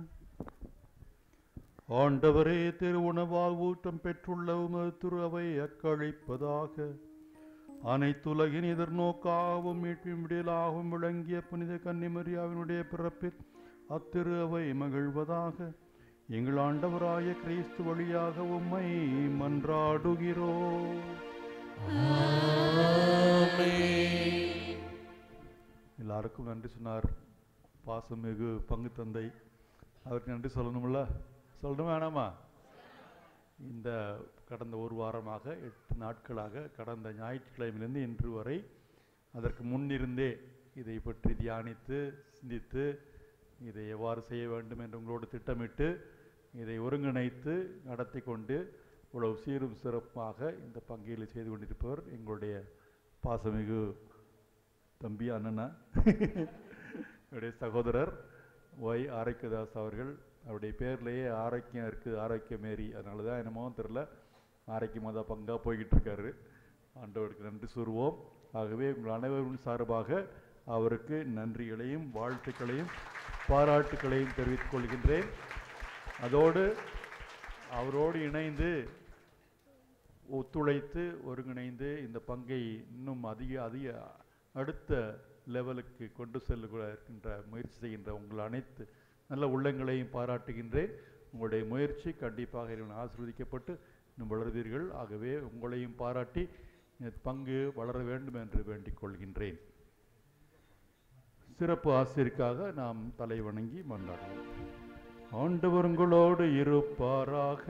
ஆண்டவரே திருவுணவால் ஊட்டம் பெற்றுள்ள உமது திரு அவை அக்களிப்பதாக அனைத்துலகின் எதிர்நோக்காகவும் மீட்பின் விடியலாகவும் விளங்கிய புனித கன்னிமரியாவினுடைய பிறப்பில் அத்திரு அவை மகிழ்வதாக எங்கள் ஆண்டவராய கிறிஸ்து வழியாக உம்மை மன்றாடுகிறோம் எல்லாருக்கும் நன்றி சொன்னார் பாசமிகு பங்கு தந்தை அவருக்கு நன்றி சொல்லணும்ல சொல்லணும் வேணாமா இந்த கடந்த ஒரு வாரமாக எட்டு நாட்களாக கடந்த ஞாயிற்றுக்கிழமையிலிருந்து இன்று வரை அதற்கு முன்னிருந்தே இதை பற்றி தியானித்து சிந்தித்து இதை எவ்வாறு செய்ய வேண்டும் என்று உங்களோடு திட்டமிட்டு இதை ஒருங்கிணைத்து நடத்தி கொண்டு இவ்வளவு சீரும் சிறப்பாக இந்த பங்கில் செய்து கொண்டிருப்பவர் எங்களுடைய பாசமிகு தம்பி அண்ணனா என்னுடைய சகோதரர் ஒய் ஆரோக்கியதாஸ் அவர்கள் அவருடைய பேர்லேயே ஆரோக்கியம் இருக்குது ஆரோக்கியமேரி அதனால தான் என்னமோ தெரில ஆரோக்கியமாக தான் பங்காக போய்கிட்டு இருக்காரு ஆண்டவருக்கு நன்றி கூறுவோம் ஆகவே உங்கள் அனைவரும் சார்பாக அவருக்கு நன்றிகளையும் வாழ்த்துக்களையும் பாராட்டுக்களையும் தெரிவித்துக் கொள்கின்றேன் அதோடு அவரோடு இணைந்து ஒத்துழைத்து ஒருங்கிணைந்து இந்த பங்கை இன்னும் அதிக அதிக அடுத்த லெவலுக்கு கொண்டு செல்ல இருக்கின்ற முயற்சி செய்கின்ற உங்கள் அனைத்து நல்ல உள்ளங்களையும் பாராட்டுகின்றேன் உங்களுடைய முயற்சி கண்டிப்பாக இறைவன் ஆசீர்வதிக்கப்பட்டு இன்னும் வளர்வீர்கள் ஆகவே உங்களையும் பாராட்டி இந்த பங்கு வளர வேண்டும் என்று வேண்டிக் கொள்கின்றேன் சிறப்பு ஆசிரியருக்காக நாம் தலை வணங்கி மன்றாடுவோம் ஆண்டவர் உங்களோடு இருப்பாராக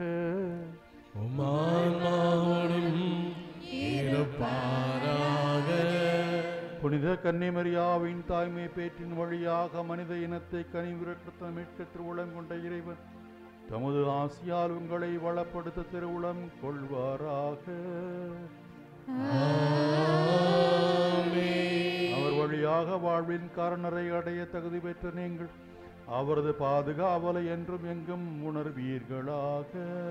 உமானாடும் இருப்பாராக புனித கன்னிமரியாவின் தாய்மை பேற்றின் வழியாக மனித இனத்தை கனிவிரட்ட மீட்க திருவுளம் கொண்ட இறைவன் தமது ஆசியால் உங்களை வளப்படுத்த திருவுளம் கொள்வாராக அவர் வழியாக வாழ்வின் காரணரை அடைய தகுதி பெற்ற நீங்கள் அவரது பாதுகாவலை என்றும் எங்கும் உணர்வீர்களாக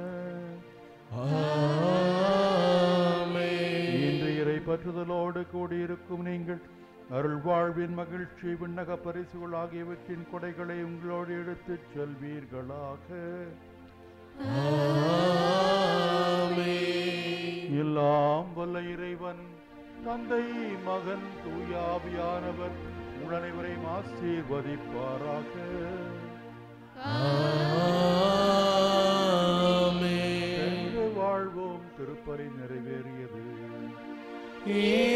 இன்று இறை பற்றுதலோடு கூடியிருக்கும் நீங்கள் அருள் வாழ்வின் மகிழ்ச்சி விண்ணக பரிசுகள் ஆகியவற்றின் கொடைகளை உங்களோடு எடுத்துச் செல்வீர்களாக எல்லாம் வல்ல இறைவன் தந்தை மகன் தூயாவியானவர் உங்கள் அனைவரையும் ஆசீர்வதிப்பாராக சென்று வாழ்வோம் திருப்பலி நிறைவேறியது ஏ